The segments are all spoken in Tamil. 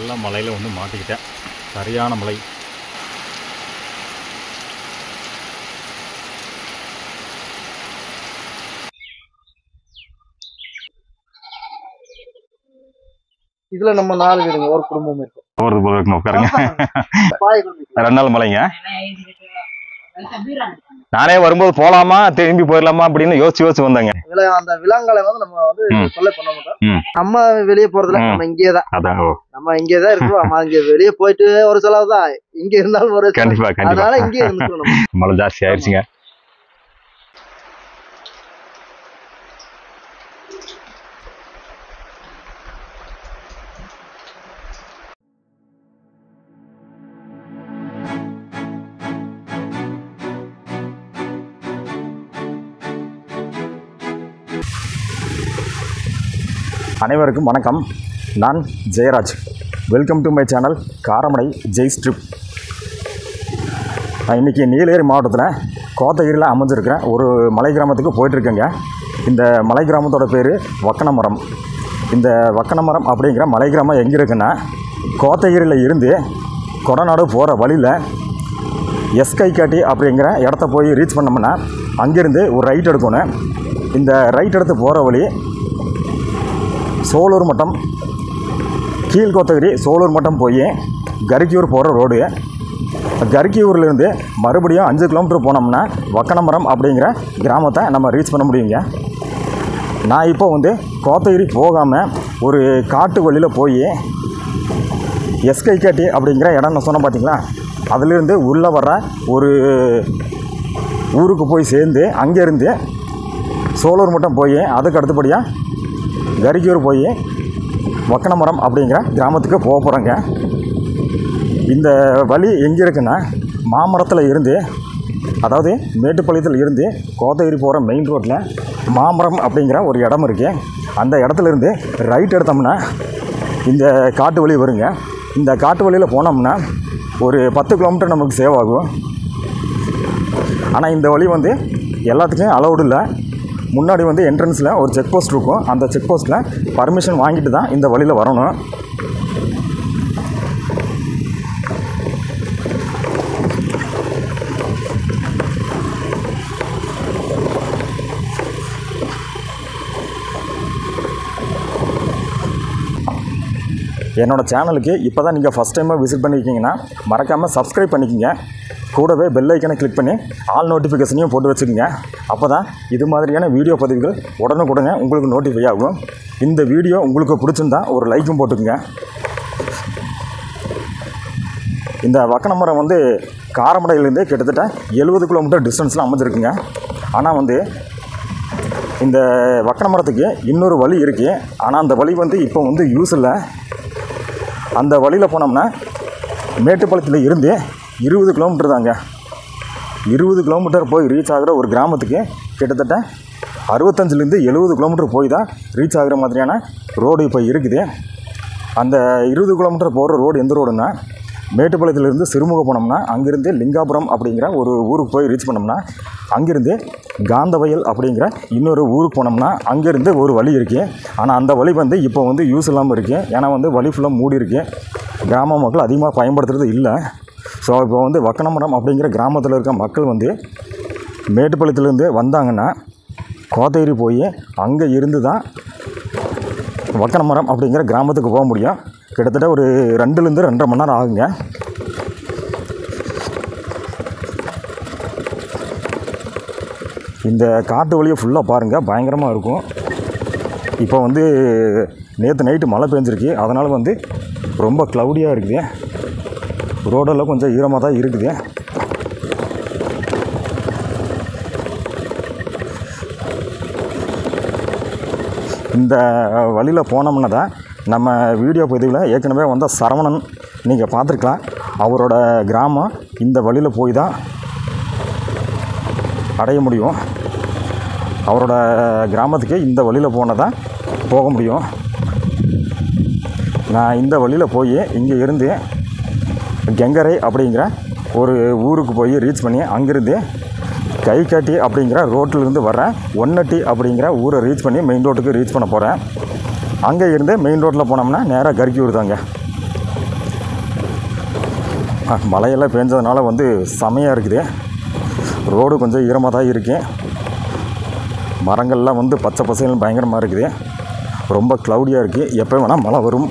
நல்ல மலையில் வந்து மாட்டிக்கிட்டேன் சரியான மலை இதுல நம்ம நாலு பேருங்க ஒரு குடும்பம் இருக்கும் ஒரு போல இருக்கணும் உட்காருங்க பாய் குடும்பம் ரெண்டு நாள் மலைங்க நானே வரும்போது போலாமா திரும்பி போயிடலாமா அப்படின்னு யோசிச்சு யோசிச்சு வந்தேங்க வில அந்த விலங்குகளை வந்து நம்ம வந்து ம். தொல்லை பண்ண மாட்டோம் ம். நம்ம வெளியே போறதுல ம். நம்ம இங்கே தான் அதான் ஓ நம்ம இங்கே தான் இருக்கோம் நம்ம இங்க வெளியே போயிட்டு ஒரு செலவு தான் இங்க இருந்தாலும் ஒரு செலவு. கண்டிப்பா கண்டிப்பா அதனால இங்கே இருந்துக்கணும் நம்ம மழை ஜாஸ்தி ஆயிடுச்சுங்க அனைவருக்கும் வணக்கம் நான் Jayaraj welcome to my channel Karamadai Jai strip நான் இன்றைக்கி நீலகிரி மாவட்டத்தில் கோத்தகிரியில் அமைஞ்சிருக்கிறேன் ஒரு மலை கிராமத்துக்கு போயிட்டுருக்கேங்க இந்த மலை கிராமத்தோட பேர் வக்கனமரம் இந்த வக்கனமரம் அப்படிங்கிற மலை கிராமம் எங்கே இருக்குன்னா கோத்தகிரியில் இருந்து கொடநாடு போகிற வழியில் எஸ்கைக்காட்டி அப்படிங்கிற இடத்த போய் ரீச் பண்ணோம்னா அங்கேருந்து ஒரு ரைட் எடுக்கணும் இந்த ரைட் எடுத்து போகிற வழி சோலூர் மட்டம் கீழ்கோத்தகிரி சோலூர் மட்டம் போய் கரிக்கியூர் போகிற ரோடு கரிக்கியூர்லேருந்து மறுபடியும் அஞ்சு கிலோமீட்டர் போனோம்னா வக்கனமரம் அப்படிங்கிற கிராமத்தை நம்ம ரீச் பண்ண முடியுங்க நான் இப்போ வந்து கோத்தகிரி போகாமல் ஒரு காட்டு வழியில் போய் எஸ்கைக்காட்டி அப்படிங்கிற இடம் நான் சொன்னேன் பார்த்தீங்களா அதுலேருந்து உள்ளே வர்ற ஒரு ஊருக்கு போய் சேர்ந்து அங்கேருந்து சோலூர் மட்டும் போய் அதுக்கு அடுத்தபடியாக கரிக்கூர் போய் வக்கனமரம் அப்படிங்கிற கிராமத்துக்கு போக போகிறோங்க இந்த வழி எங்கே இருக்குன்னா மாமரத்தில் இருந்து அதாவது மேட்டுப்பாளையத்தில் இருந்து கோத்தகிரி போகிற மெயின் ரோட்டில் மாமரம் அப்படிங்கிற ஒரு இடம் இருக்குது அந்த இடத்துல இருந்து ரைட் எடுத்தோம்னா இந்த காட்டு வழி வருங்க இந்த காட்டு வழியில் போனோம்னா ஒரு பத்து கிலோமீட்டர் நமக்கு சேவ் ஆகும் ஆனால் இந்த வழி வந்து எல்லாத்துக்கும் அலௌடு இல்லை முன்னாடி வந்து என்ட்ரன்ஸில் ஒரு செக் போஸ்ட் இருக்கும் அந்த செக் போஸ்ட்டில் பர்மிஷன் வாங்கிட்டு தான் இந்த வழியில் வரணும் என்னோடய சேனலுக்கு இப்போ தான் நீங்கள் ஃபஸ்ட் டைமாக விசிட் பண்ணியிருக்கீங்கன்னா மறக்காமல் சப்ஸ்கிரைப் பண்ணிக்கோங்க கூடவே பெல் ஐக்கனை கிளிக் பண்ணி ஆல் நோட்டிஃபிகேஷனையும் போட்டு வச்சுக்கோங்க அப்போ தான் இது மாதிரியான வீடியோ பதிவுகள் உடனுக்குடனே உங்களுக்கு நோட்டிஃபை ஆகும் இந்த வீடியோ உங்களுக்கு பிடிச்சிருந்தா ஒரு லைக்கும் போட்டுக்கோங்க இந்த வக்கனமரம் வந்து காரமடையிலேருந்து கிட்டத்தட்ட எழுபது கிலோமீட்டர் டிஸ்டன்ஸில் அமைஞ்சிருக்குங்க ஆனால் வந்து இந்த வக்கனமரத்துக்கு இன்னொரு வழி இருக்குது ஆனால் அந்த வழி வந்து இப்போ வந்து யூஸ் இல்லை அந்த வழியில் போனோம்னா மேட்டுப்பாளையத்தில் இருந்து இருபது கிலோமீட்டர் தாங்க இருபது கிலோமீட்டர் போய் ரீச் ஆகிற ஒரு கிராமத்துக்கு கிட்டத்தட்ட அறுபத்தஞ்சிலேருந்து எழுபது கிலோமீட்டர் போய் தான் ரீச் ஆகிற மாதிரியான ரோடு இப்போ இருக்குது அந்த இருபது கிலோமீட்டர் போகிற ரோடு எந்த ரோடுன்னா மேட்டுப்பாளையத்திலிருந்து சிறுமுக போனோம்னா அங்கேருந்து லிங்காபுரம் அப்படிங்கிற ஒரு ஊருக்கு போய் ரீச் பண்ணோம்னா அங்கேருந்து காந்தவயல் அப்படிங்கிற இன்னொரு ஊருக்கு போனோம்னா அங்கேருந்து ஒரு வழி இருக்குது ஆனால் அந்த வழி வந்து இப்போ வந்து யூஸ் இல்லாமல் இருக்குது ஏன்னா வந்து வழி ஃபுல்லாக மூடி இருக்கு கிராம மக்கள் அதிகமாக பயன்படுத்துறது இல்லை ஸோ இப்போ வந்து வக்கனமரம் அப்படிங்கிற கிராமத்தில் இருக்க மக்கள் வந்து மேட்டுப்பாளையத்துலேருந்து வந்தாங்கன்னா கோத்தகிரி போய் அங்கே இருந்து தான் வக்கனமரம் அப்படிங்கிற கிராமத்துக்கு போக முடியும் கிட்டத்தட்ட ஒரு ரெண்டுலேருந்து ரெண்டரை மணி நேரம் ஆகுங்க இந்த காட்டு வழியை ஃபுல்லாக பாருங்கள் பயங்கரமாக இருக்கும் இப்போ வந்து நேற்று நைட்டு மழை பெஞ்சிருக்கு அதனால் வந்து ரொம்ப க்ளவுடியாக இருக்குது ரோடெல்லாம் கொஞ்சம் ஈரமாக தான் இருக்குது இந்த வழியில் போனோம்னா தான் நம்ம வீடியோ பதிவில் ஏற்கனவே வந்த சரவணன் நீங்கள் பார்த்துருக்கலாம் அவரோட கிராமம் இந்த வழியில் போய் தான் அடைய முடியும் அவரோட கிராமத்துக்கு இந்த வழியில் போனால் தான் போக முடியும் நான் இந்த வழியில் போய் இங்கே இருந்து கெங்கரை அப்படிங்கிற ஒரு ஊருக்கு போய் ரீச் பண்ணி அங்கேருந்து கைகாட்டி அப்படிங்கிற ரோட்டிலிருந்து வரேன் ஒன்னட்டி அப்படிங்கிற ஊரை ரீச் பண்ணி மெயின் ரோட்டுக்கு ரீச் பண்ண போகிறேன் அங்கே இருந்து மெயின் ரோட்டில் போனோம்னா நேராக கரிக்கியூர் தாங்க ஆ, மழையெல்லாம் பேஞ்சதுனால வந்து செமையாக இருக்குது ரோடு கொஞ்சம் ஈரமாக தான் இருக்கு மரங்கள்லாம் வந்து பச்சை பசைகள் பயங்கரமாக இருக்குது ரொம்ப க்ளவுடியாக இருக்குது எப்போ வேணால் மழை வரும்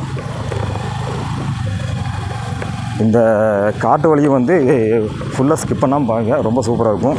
இந்த காட்டு வழியை வந்து ஃபுல்லாக ஸ்கிப் பண்ணாமல் பாருங்க ரொம்ப சூப்பராக இருக்கும்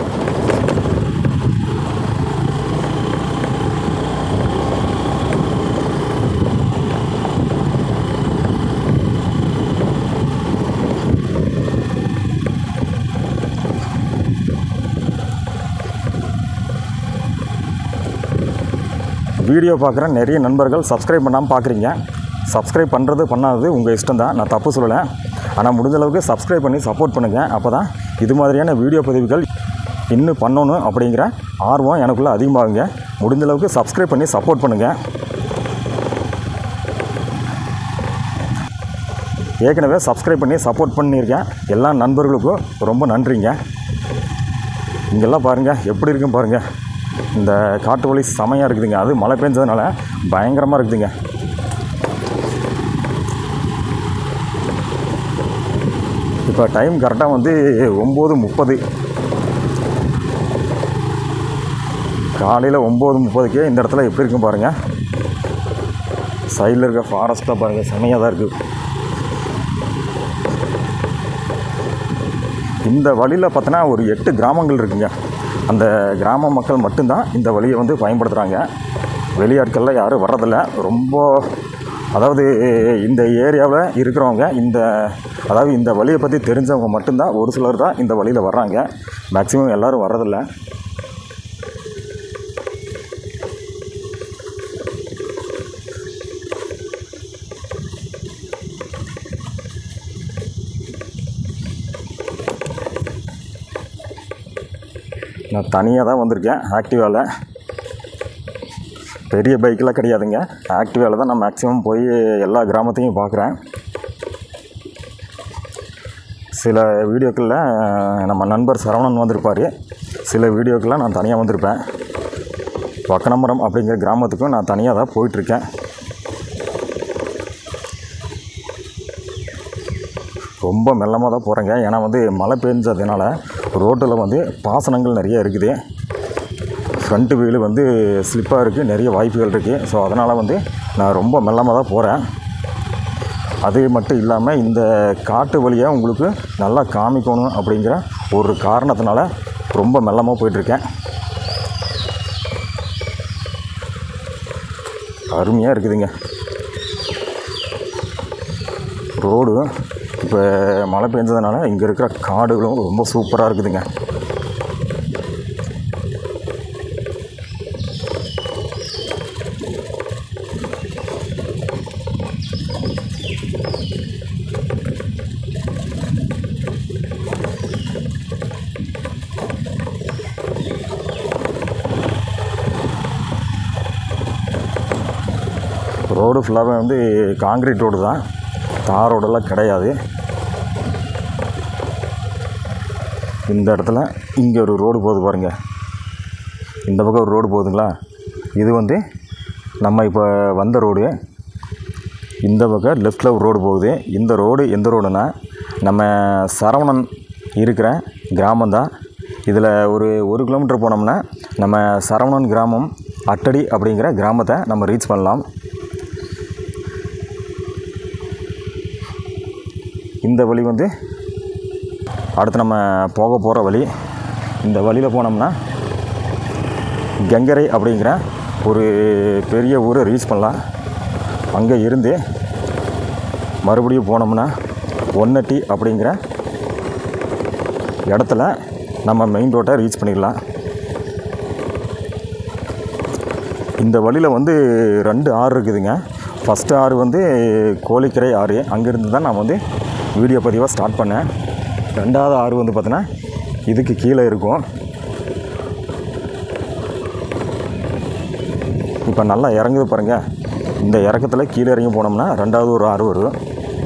வீடியோ பார்க்குற நிறைய நண்பர்கள் சப்ஸ்கிரைப் பண்ணாமல் பார்க்குறீங்க சப்ஸ்கிரைப் பண்ணுறது பண்ணாதது உங்கள் இஷ்டம் தான் நான் தப்பு சொல்லலை ஆனால் முடிஞ்ச அளவுக்கு சப்ஸ்கிரைப் பண்ணி சப்போர்ட் பண்ணுங்கள் அப்போ தான் இது மாதிரியான வீடியோ பதிவுகள் இன்னும் பண்ணணும் அப்படிங்கிற ஆர்வம் எனக்குள்ளே அதிகமாகுங்க முடிஞ்ச அளவுக்கு சப்ஸ்கிரைப் பண்ணி சப்போர்ட் பண்ணுங்கள் ஏற்கனவே சப்ஸ்கிரைப் பண்ணி சப்போர்ட் பண்ணியிருக்கேன் எல்லா நண்பர்களுக்கும் ரொம்ப நன்றிங்க இங்கெல்லாம் பாருங்கள் எப்படி இருக்குன்னு பாருங்கள் இந்த காட்டு வழி செமையாக இருக்குதுங்க அது மழை பெஞ்சதுனால பயங்கரமாக இருக்குதுங்க இப்போ டைம் கரெக்டாக வந்து ஒம்பது முப்பது காலையில் ஒம்பது முப்பதுக்கே இந்த இடத்துல எப்படி இருக்கும் பாருங்கள் சைடில் இருக்க ஃபாரஸ்ட்டாக பாருங்கள் செமையாக தான் இருக்குது இந்த வழியில் பார்த்தோன்னா ஒரு எட்டு கிராமங்கள் இருக்குங்க அந்த கிராம மக்கள் மட்டும்தான் இந்த வழியை வந்து பயன்படுத்துகிறாங்க வெளியாட்கள்லாம் யாரும் வர்றதில்ல ரொம்ப அதாவது இந்த ஏரியாவில் இருக்கிறவங்க இந்த அதாவது இந்த வழியை பற்றி தெரிஞ்சவங்க மட்டும்தான் ஒரு சிலர் தான் இந்த வழியில் வர்றாங்க மேக்ஸிமம் எல்லோரும் வர்றதில்ல நான் தனியாக தான் வந்திருக்கேன் ஆக்டிவாவில் பெரிய பைக்கெலாம் கிடையாதுங்க ஆக்டிவாவில் தான் நான் மேக்ஸிமம் போய் எல்லா கிராமத்தையும் பார்க்குறேன் சில வீடியோக்களில் நம்ம நண்பர் சரவணன் வந்திருப்பார் சில வீடியோக்களில் நான் தனியாக வந்திருப்பேன் வக்கனமரம் அப்படிங்கிற கிராமத்துக்கும் நான் தனியாக தான் போயிட்டுருக்கேன் ரொம்ப மெல்லமாக தான் போகிறேங்க ஏன்னா வந்து மழை பெஞ்சதுனால ரோட்டில் வந்து பாசனங்கள் நிறைய இருக்குது ஃப்ரண்ட்டு வீலு வந்து ஸ்லிப்பாக இருக்குது நிறைய வாய்ப்புகள் இருக்குது ஸோ அதனால் வந்து நான் ரொம்ப மெல்லமாக தான் போகிறேன் அது மட்டும் இல்லாமல் இந்த காட்டு வழியாக உங்களுக்கு நல்லா காமிக்கணும் அப்படிங்கிற ஒரு காரணத்தினால ரொம்ப மெல்லமாக போயிட்டுருக்கேன் அருமையாக இருக்குதுங்க ரோடு இப்போ மழை பெஞ்சதுனால இங்கே இருக்கிற காடுகளும் ரொம்ப சூப்பராக இருக்குதுங்க ரோடு ஃபுல்லாகவே வந்து காங்கிரீட் ரோடு தான் தார் ரோடெல்லாம் கிடையாது இந்த இடத்துல இங்கே ஒரு ரோடு போகுது பாருங்க இந்த பக்கம் ஒரு ரோடு போகுதுங்களா இது வந்து நம்ம இப்போ வந்த ரோடு இந்த பக்கம் லெஃப்டில் ஒரு ரோடு போகுது இந்த ரோடு எந்த ரோடுனா நம்ம சரவணன் இருக்கிற கிராமம் தான் இதில் ஒரு ஒரு கிலோமீட்டர் போனோம்னா நம்ம சரவணன் கிராமம் அட்டடி அப்படிங்கிற கிராமத்தை நம்ம ரீச் பண்ணலாம் இந்த வழி வந்து அடுத்து நம்ம போக போகிற வழி இந்த வழியில் போனோம்னா கங்கரை அப்படிங்கிற ஒரு பெரிய ஊரை ரீச் பண்ணலாம் அங்கே இருந்து மறுபடியும் போனோம்னா ஒன்னட்டி அப்படிங்கிற இடத்துல நம்ம மெயின் ரோட்டை ரீச் பண்ணிடலாம் இந்த வழியில் வந்து ரெண்டு ஆறு இருக்குதுங்க ஃபஸ்ட்டு ஆறு வந்து கோழிக்கரை ஆறு அங்கேருந்து தான் நான் வந்து வீடியோ பதிவாக ஸ்டார்ட் பண்ணேன் ரெண்டாவது ஆறு வந்து பார்த்தோன்னா இதுக்கு கீழே இருக்கும் இப்போ நல்லா இறங்குது பாருங்கள் இந்த இறக்கத்தில் கீழே இறங்கி போனோம்னா ரெண்டாவது ஒரு ஆறு வரும்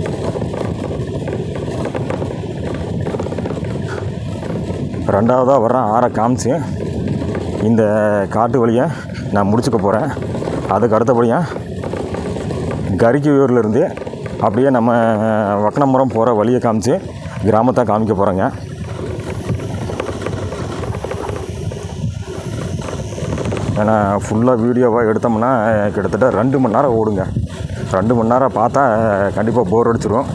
ரெண்டாவதாக வர்ற ஆறை காமிச்சு இந்த காட்டு வழியை நான் முடிச்சுக்க போகிறேன் அதுக்கு அடுத்தபடியாக கரிக்கியூர்லேருந்து அப்படியே நம்ம வக்கனமரம் போகிற வழியை காமிச்சு கிராமத்தை காமிக்க போகிறேங்க ஏன்னா ஃபுல்லாக வீடியோவாக எடுத்தோம்னா கிட்டத்தட்ட ரெண்டு மணி நேரம் ஓடுங்க ரெண்டு மணி நேரம் பார்த்தா கண்டிப்பாக போர் அடிச்சிடும்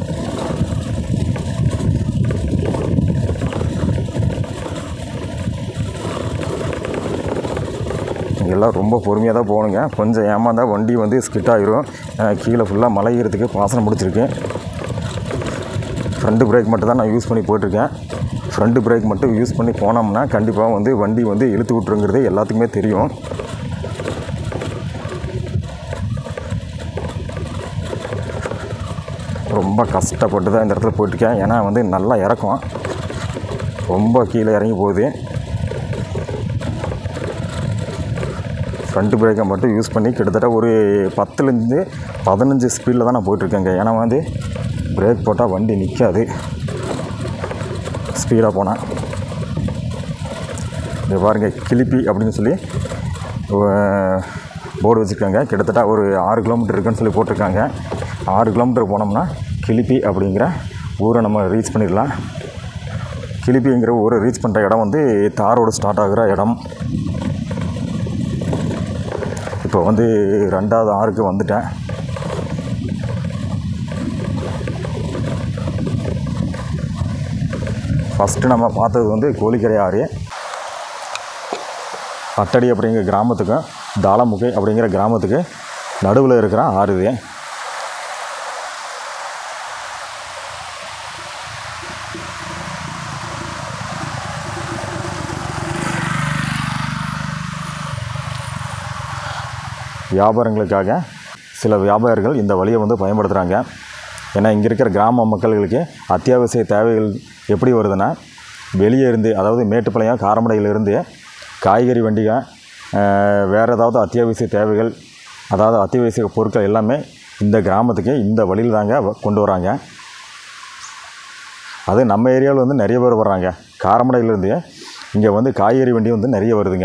எல்லாம் ரொம்ப பொறுமையாக தான் போகணுங்க கொஞ்சம் ஏமாந்தா வண்டி வந்து ஸ்கிட் ஆகிரும் அஹ் கீழே ஃபுல்லாக மலை ஏறதுக்கு பாசனம் முடிச்சிருக்கு ஃப்ரண்ட் பிரேக் மட்டும் தான் நான் யூஸ் பண்ணி போட்டிருக்கேன் ஃப்ரண்ட் பிரேக் மட்டும் யூஸ் பண்ணி போனோம்னா கண்டிப்பாக வந்து வண்டி வந்து இழுத்து விட்டுருங்கிறது எல்லாத்துக்குமே தெரியும் ரொம்ப கஷ்டப்பட்டு தான் இந்த இடத்துல போயிட்டுருக்கேன் ஏன்னா வந்து நல்லா இறக்கும் ரொம்ப கீழே இறங்கி போகுது ஃப்ரண்ட் பிரேக்கை மட்டும் யூஸ் பண்ணி கிட்டத்தட்ட ஒரு பத்துலேருந்து பதினஞ்சு ஸ்பீடில் தான் நான் போயிட்டுருக்கேங்க ஏன்னா வந்து பிரேக் போட்டால் வண்டி நிற்காது ஸ்பீடாக போனால் இது பாருங்க கிளிப்பி அப்படின்னு சொல்லி போர்டு வச்சுருக்காங்க கிட்டத்தட்ட ஒரு ஆறு கிலோமீட்டர் இருக்குன்னு சொல்லி போட்டிருக்காங்க ஆறு கிலோமீட்டர் போனோம்னா கிளிப்பி அப்படிங்கிற ஊரை நம்ம ரீச் பண்ணிடலாம் கிளிப்பிங்கிற ஊரை ரீச் பண்ணுற இடம் வந்து தாரோடு ஸ்டார்ட் ஆகுற இடம் இப்போ வந்து ரெண்டாவது ஆறுக்கு வந்துட்டேன் ஃபஸ்ட்டு நம்ம பார்த்தது வந்து கோழிக்கரை ஆறு அட்டடி அப்படிங்கிற கிராமத்துக்கும் தாளமுகை அப்படிங்கிற கிராமத்துக்கு நடுவில் இருக்கிற ஆறு இது வியாபாரங்களுக்காக சில வியாபாரிகள் இந்த வழியை வந்து பயன்படுத்துகிறாங்க ஏன்னா இங்கே இருக்கிற கிராம மக்களுக்கு அத்தியாவசிய தேவைகள் எப்படி வருதுன்னா வெளியே இருந்து அதாவது மேட்டுப்பாளையம் காரமடையிலிருந்து காய்கறி வண்டிக அஹ், வேறு ஏதாவது அத்தியாவசிய தேவைகள் அதாவது அத்தியாவசிய பொருட்கள் எல்லாமே இந்த கிராமத்துக்கு இந்த வழியில் தாங்க வ- கொண்டு வராங்க அது நம்ம ஏரியாவில் வந்து நிறைய பேர் வர்றாங்க காரமடையிலேருந்து இங்கே வந்து காய்கறி வண்டி வந்து நிறைய வருதுங்க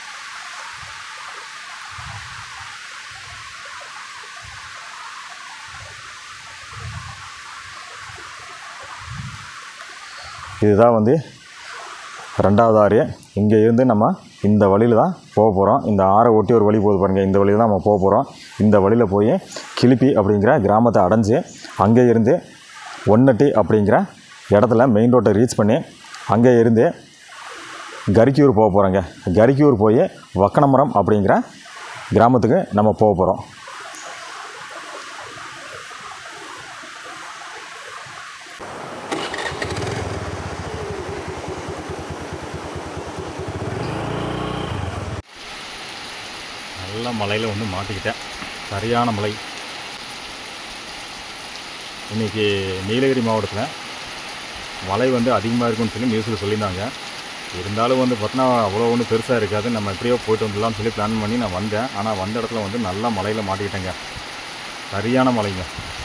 இதுதான் வந்து ரெண்டாவது ஆறு இங்கே இருந்து நம்ம இந்த வழியில் தான் போக போகிறோம் இந்த ஆறை ஒட்டி ஒரு வழி போகுது பாருங்கள் இந்த வழியில் தான் நம்ம போக போகிறோம் இந்த வழியில் போய் கிளிப்பி அப்படிங்கிற கிராமத்தை அடைஞ்சு அங்கே இருந்து ஒன்னட்டி அப்படிங்கிற இடத்துல மெயின் ரோட்டை ரீச் பண்ணி அங்கே இருந்து கரிக்கியூர் போக போகிறோங்க கரிக்கியூர் போய் வக்கனமரம் அப்படிங்கிற கிராமத்துக்கு நம்ம போக போகிறோம் நல்ல மலையில் வந்து மாட்டிக்கிட்டேன் சரியான மலை இன்றைக்கி நீலகிரி மாவட்டத்தில் மழை வந்து அதிகமாக இருக்குன்னு சொல்லி நியூஸில் சொல்லியிருந்தாங்க இருந்தாலும் வந்து பார்த்தோன்னா அவ்வளோ ஒன்றும் பெருசாக இருக்காது நம்ம எப்படியோ போயிட்டு வந்துடலாம்னு சொல்லி பிளான் பண்ணி நான் வந்தேன் ஆனால் வந்த இடத்துல வந்து நல்ல மலையில் மாட்டிக்கிட்டேங்க சரியான மலைங்க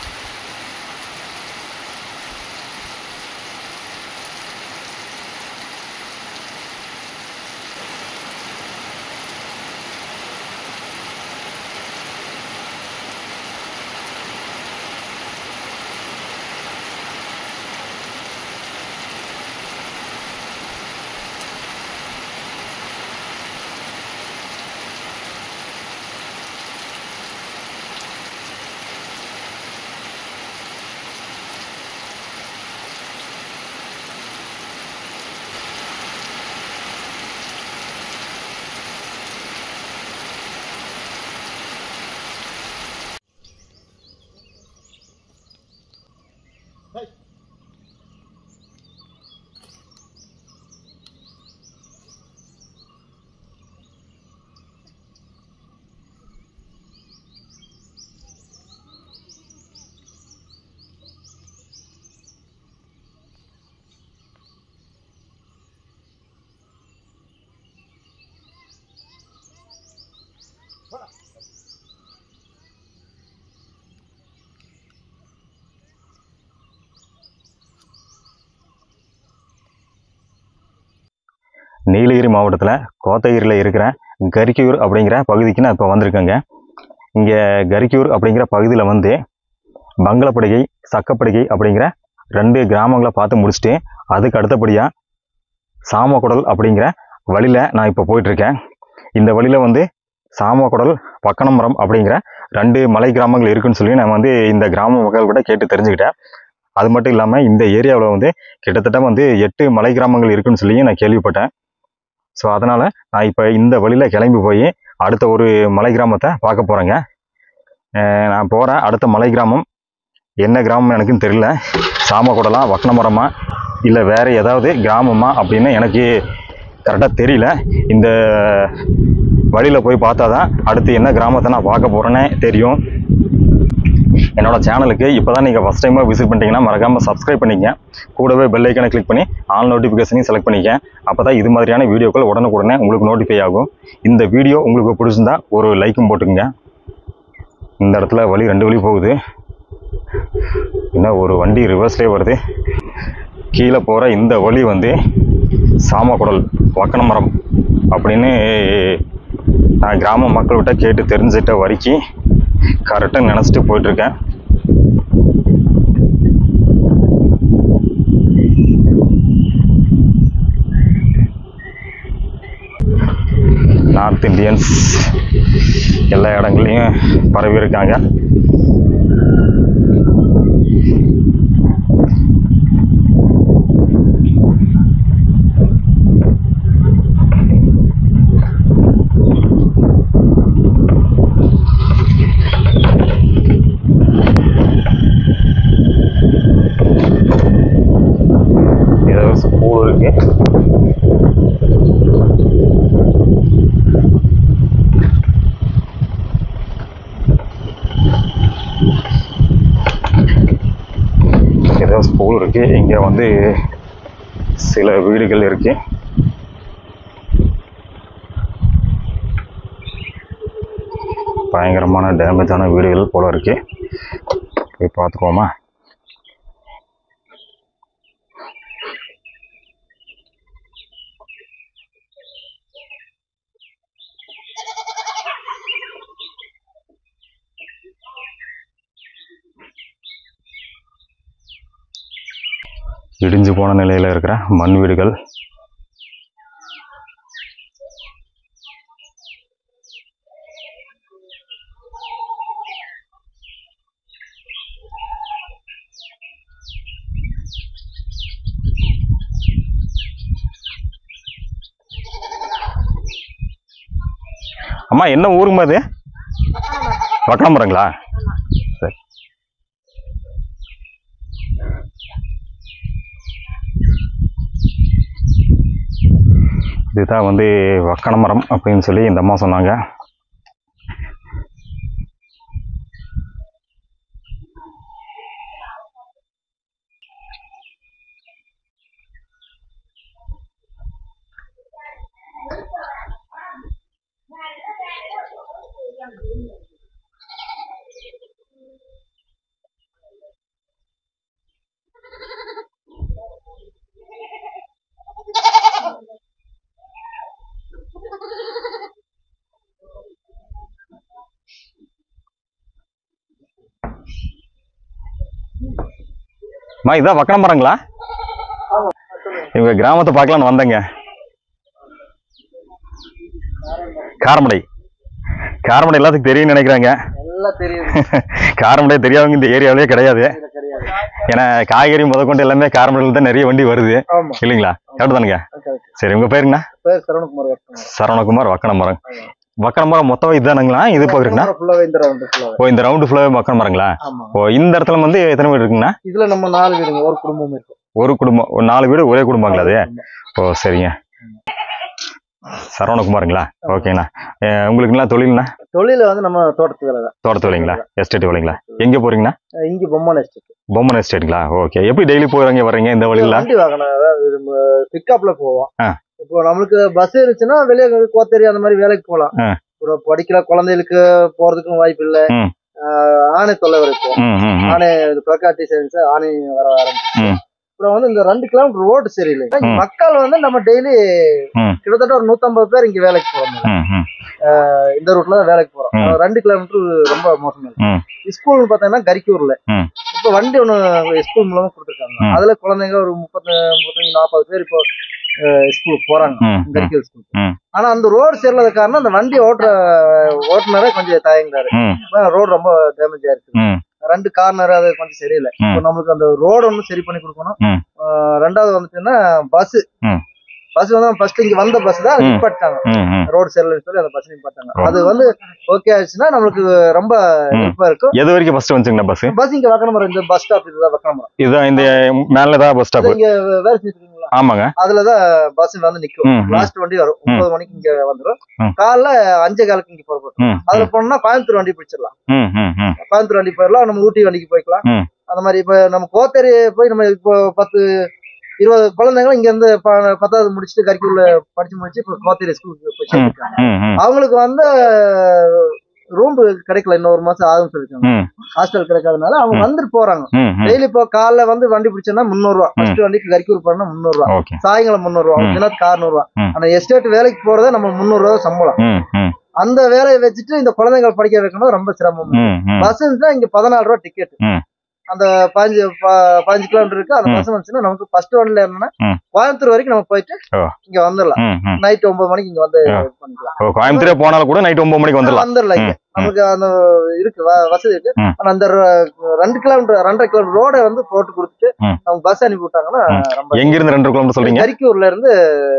நீலகிரி மாவட்டத்தில் கோத்தகிரியில் இருக்கிற கரிக்கியூர் அப்படிங்கிற பகுதிக்கு நான் இப்போ வந்திருக்கேங்க இங்கே கரிக்கியூர் அப்படிங்கிற பகுதியில் வந்து பங்களப்படுகை சக்கப்படுகை அப்படிங்கிற ரெண்டு கிராமங்களை பார்த்து முடிச்சுட்டு அதுக்கு அடுத்தபடியாக சாமக்குடல் அப்படிங்கிற வழியில் நான் இப்போ போயிட்டுருக்கேன் இந்த வழியில் வந்து சாமக்குடல் பக்கனமரம் அப்படிங்கிற ரெண்டு மலை கிராமங்கள் இருக்குன்னு சொல்லி நான் வந்து இந்த கிராம மக்கள் கூட கேட்டு தெரிஞ்சுக்கிட்டேன் அது மட்டும் இல்லாமல் இந்த ஏரியாவில் வந்து கிட்டத்தட்ட வந்து எட்டு மலை கிராமங்கள் இருக்குன்னு சொல்லி நான் கேள்விப்பட்டேன் ஸோ அதனால் நான் இப்போ இந்த வழியில் கிளம்பி போய் அடுத்த ஒரு மலை கிராமத்தை பார்க்க போகிறேங்க நான் போகிற அடுத்த மலை கிராமம் என்ன கிராமம் எனக்குன்னு தெரியல சாமக்குடலா வக்கனமரமா இல்லை வேறு ஏதாவது கிராமமா அப்படின்னு எனக்கு கரெக்டாக தெரியல இந்த வழியில் போய் பார்த்தா தான் அடுத்து என்ன கிராமத்தை நான் பார்க்க போகிறேன்னே தெரியும் என்னோட சேனலுக்கு இப்போ தான் நீங்கள் ஃபஸ்ட் டைமாக விசிட் பண்ணிட்டீங்கன்னா மறக்காமல் சப்ஸ்கிரைப் பண்ணிக்கங்க கூடவே பெல் ஐக்கனை கிளிக் பண்ணி ஆல் நோட்டிஃபிகேஷனையும் செலக்ட் பண்ணிக்க அப்போ தான் இது மாதிரியான வீடியோக்கள் உடனுக்குடனே உங்களுக்கு நோட்டிஃபை ஆகும் இந்த வீடியோ உங்களுக்கு பிடிச்சிருந்தா ஒரு லைக்கும் போட்டுக்குங்க இந்த இடத்துல வழி ரெண்டு வழி போகுது இன்னும் ஒரு வண்டி ரிவர்ஸ்லேயே வருது கீழே போகிற இந்த வழி வந்து சாமக்குடல் வக்கனமரம் அப்படின்னு நான் கிராம மக்கள்கிட்ட கேட்டு தெரிஞ்சிட்ட வரைக்கும் கரெக்டாக நினச்சிட்டு போயிட்டுருக்கேன் நார்த் இந்தியன்ஸ் எல்லா இடங்கள்லையும் பரவி இருக்காங்க ஏதோ ஸ்கூல் இருக்கு ஏதோ ஸ்கூல் இருக்கு இங்க வந்து சில வீடுகள் இருக்கு பயங்கரமான டேமேஜான வீடுகள் போல இருக்கு போய் பார்த்துக்குவோமா இடிஞ்சு போன நிலையில் இருக்கிற மண் வீடுகள் அம்மா என்ன ஊருமா அது வக்கணம்பரங்களா சரி இதுதான் வந்து வக்கணமரம் அப்படின்னு சொல்லி இந்த அம்மா சொன்னாங்க அம்மா இதான் வக்கணமரங்களா இவங்க கிராமத்தை பார்க்கலான்னு வந்தேங்க காரமடை காரமடை எல்லாத்துக்கும் தெரியும்னு நினைக்கிறாங்க எல்லாம் தெரியும் காரமடை தெரியாதவங்க இந்த ஏரியாவிலே கிடையாது இதுல கிடையாது ஏன்னா காய்கறி முதற்கொண்டு எல்லாமே காரமடையில் தான் நிறைய வண்டி வருது ஆமா இல்லைங்களா கரெக்டு தானுங்க correct. சரி உங்க பேருங்கண்ணா பேர் சரவணகுமார் வர்த்தமார் சரவணகுமார் வக்கணமரம் வக்கணமரம் மொத்தம் இதுதானுங்களா இது பார்க்குறீங்களா ஃபுல்லாவே இந்த ரவுண்டு ஃபுல்லாவே ஓ இந்த ரவுண்டு ஃபுல்லாகவே வக்கணமரங்களா ஆமா ஓ இந்த இடத்துல வந்து எத்தனை வீடு இருக்குங்கண்ணா இதுல நம்ம நாலு வீடுங்க ஒரு குடும்பம் இருக்கும் ஒரு குடும்பம் ஒரு நாலு வீடு ஒரே குடும்பங்களா அது ஓ சரிங்க சரவணகுமாருங்களா ஓகேண்ணா அஹ் உங்களுக்குங்களா தொழில்ண்ணா தொழில வந்து நம்ம தோட்டத்து வேலை தான் தோட்டத்து வேலைங்களா எஸ்டேட் வேலைங்களா எங்கே போறீங்கண்ணா அஹ் இங்க பொம்மன் எஸ்டேட் பொம்மன் எஸ்டேட்டுங்களா ஓகே எப்படி டெய்லி போகிறீங்க வர்றீங்க இந்த வழியில் வண்டி வாகனம் அதாவது பிக்கப்ல போவோம் ஆ. இப்போ நம்மளுக்கு பஸ் இருந்துச்சுன்னா வெளியே கோத்தேரி அந்த மாதிரி வேலைக்கு போகலாம் ஆ. ஒரு படிக்கிற குழந்தைகளுக்கு போறதுக்கும் வாய்ப்பு இல்ல ம். ஆஹ் ஆணை தொல்லை இருக்கு ம் ம் ம் ஆணை பிளக்காட்டி சர்வீஸ் ஆணை வர ஆரம்பிச்சு ம். அப்புறம் வந்து இந்த ரெண்டு கிலோமீட்டர் ரோடு சரியில்லை ம். மக்கள் வந்து நம்ம டெய்லி ம். கிட்டத்தட்ட ஒரு நூத்தம்பது பேர் இங்க வேலைக்கு போறோம் ம் ம் இந்த ரூட்ல தான் வேலைக்கு போறோம் ம். அஹ் ரெண்டு கிலோமீட்டர் ரொம்ப மோசமா ம். இருக்கு ஸ்கூல் பாத்தீங்கன்னா கரிக்கூர்ல ம். இப்ப வண்டி ஒண்ணு ஸ்கூல் மூலமா கொடுத்துருக்காங்க இருக்காங்க ம். அதுல குழந்தைங்க ஒரு முப்பத்தி முப்பத்தஞ்சு நாற்பது பேர் இப்போ ஸ்கூலுக்கு போறாங்க ம், ம், கரிக்கல் ஸ்கூல் ம். ஆனா அந்த ரோடு சரியில்லாத காரணம் அந்த வண்டி ஓட்டுற ஓட்டுனரே கொஞ்சம் தயங்குறாரு ம், ரோடு ரொம்ப டேமேஜ் ஆயிருக்கு ம், ரெண்டு கார்னர் அது கொஞ்சம் சரியில்லை ம். இப்போ நம்மளுக்கு அந்த ரோடு ஒன்றும் சரி பண்ணி கொடுக்கணும் ம். ஆஹ் ரெண்டாவது வந்துட்டுன்னா பஸ் ம். பஸ் வந்து ஃபர்ஸ்ட் இங்க வந்த பஸ் தான் ம். நிப்பாட்டாங்க ம், ம். ரோடு சரியில்லைன்னு சொல்லி அந்த பஸ் நிப்பாட்டாங்க ஓ. அது வந்து ஓகே ஆயிடுச்சுன்னா நம்மளுக்கு ரொம்ப ம். ஹெல்ப்பா இருக்கும் எது வரைக்கும் ஃபர்ஸ்ட் வந்துச்சுங்கண்ணா பஸ் பஸ் இங்க வைக்கணும் இந்த பஸ் ஸ்டாப் இதுதான் வைக்கணும் இதுதான் இந்த மேலதான் பஸ் ஸ்டாப் இங்க வேலை செஞ்சுருக்கீங்களா ஆமாங்க அதுலதான் பஸ் வந்து நிக்கும் ம், ம், லாஸ்ட் வண்டி வரும் ஒன்பது மணிக்கு இங்க வந்துரும் ம். காலைல அஞ்சே காலுக்கு இங்க புறப்படும் ம், அதுல போனோம்னா கோயம்புத்தூர் வண்டி பிடிச்சிடலாம் ம், ம், ம், கோயம்புத்தூர் வண்டி போயிடலாம் நம்ம ஊட்டி வண்டிக்கு போய்க்கலாம் ம். அந்த மாதிரி இப்ப நம்ம கோத்தேரி போய் நம்ம இப்போ பத்து இருபது குழந்தைங்களும் இங்க இருந்து ப- பத்தாவது முடிச்சுட்டு கரிக்குள்ள படிச்சு முடிச்சு இப்போ கோத்தேரி ஸ்கூலுக்கு போய் சேர்ந்துருக்காங்க ம், ம், அவங்களுக்கு வந்து ரூம் கிடைக்கல இன்னும் ஒரு மாசம் ஆகும்னு சொல்லிருக்காங்க ம், ஹாஸ்டல் கிடைக்காதனால அவங்க ம். வந்துட்டு போறாங்க ம், ம். டெய்லி இப்போ காலைல வந்து வண்டி பிடிச்சோன்னா முந்நூறு ரூபா ஃபர்ஸ்ட் வண்டிக்கு கரிக்கூர் போனா முந்நூறு ரூபா ஓகே சாயங்காலம் முந்நூறு ரூபா ம். தினத்துக்கு அறுநூறு ரூபா ம். ஆனா எஸ்டேட் வேலைக்கு போறதே நம்ம முந்நூறு ரூபா சம்பளம் ம், ம், அந்த வேலையை வச்சுட்டு இந்த குழந்தைங்களை படிக்க வைக்கணும் ரொம்ப சிரமம் ம், ம். பஸ் இருந்துச்சுன்னா இங்க பதினாலு ரூபா டிக்கெட் ம். அந்த பதினஞ்சு ப- பதினஞ்சு கிலோமீட்டர் இருக்கு அந்த ம். பஸ் வந்துச்சுன்னா நமக்கு ஃபர்ஸ்ட் ஒன்ல என்னன்னா ம். கோயம்புத்தூர் வரைக்கும் நம்ம போயிட்டு ஓ. இங்க வந்துடலாம் ம், ம். நைட் ஒன்பது மணிக்கு இங்க வந்து ஆ. இது பண்ணிக்கலாம் ஓ, கோயம்புத்தூரே போனாலும் கூட நைட் ஒன்பது மணிக்கு வந்துடலாம் வந்துடலாம் இங்க ம், நமக்கு அந்த இருக்கு வ- வசதி இருக்கு ம். ஆனா அந்த ர- ரெண்டு கிலோமீட்டர் ரெண்டரை கிலோமீட்டர் ரோட வந்து போட்டு கொடுத்துட்டு ம். அவங்க பஸ் அனுப்பி விட்டாங்கன்னா ம். ரொம்ப எங்க இருந்து ரெண்டு கிலோமீட்டர் சொல்றீங்க கரிக்கூர்ல இருந்து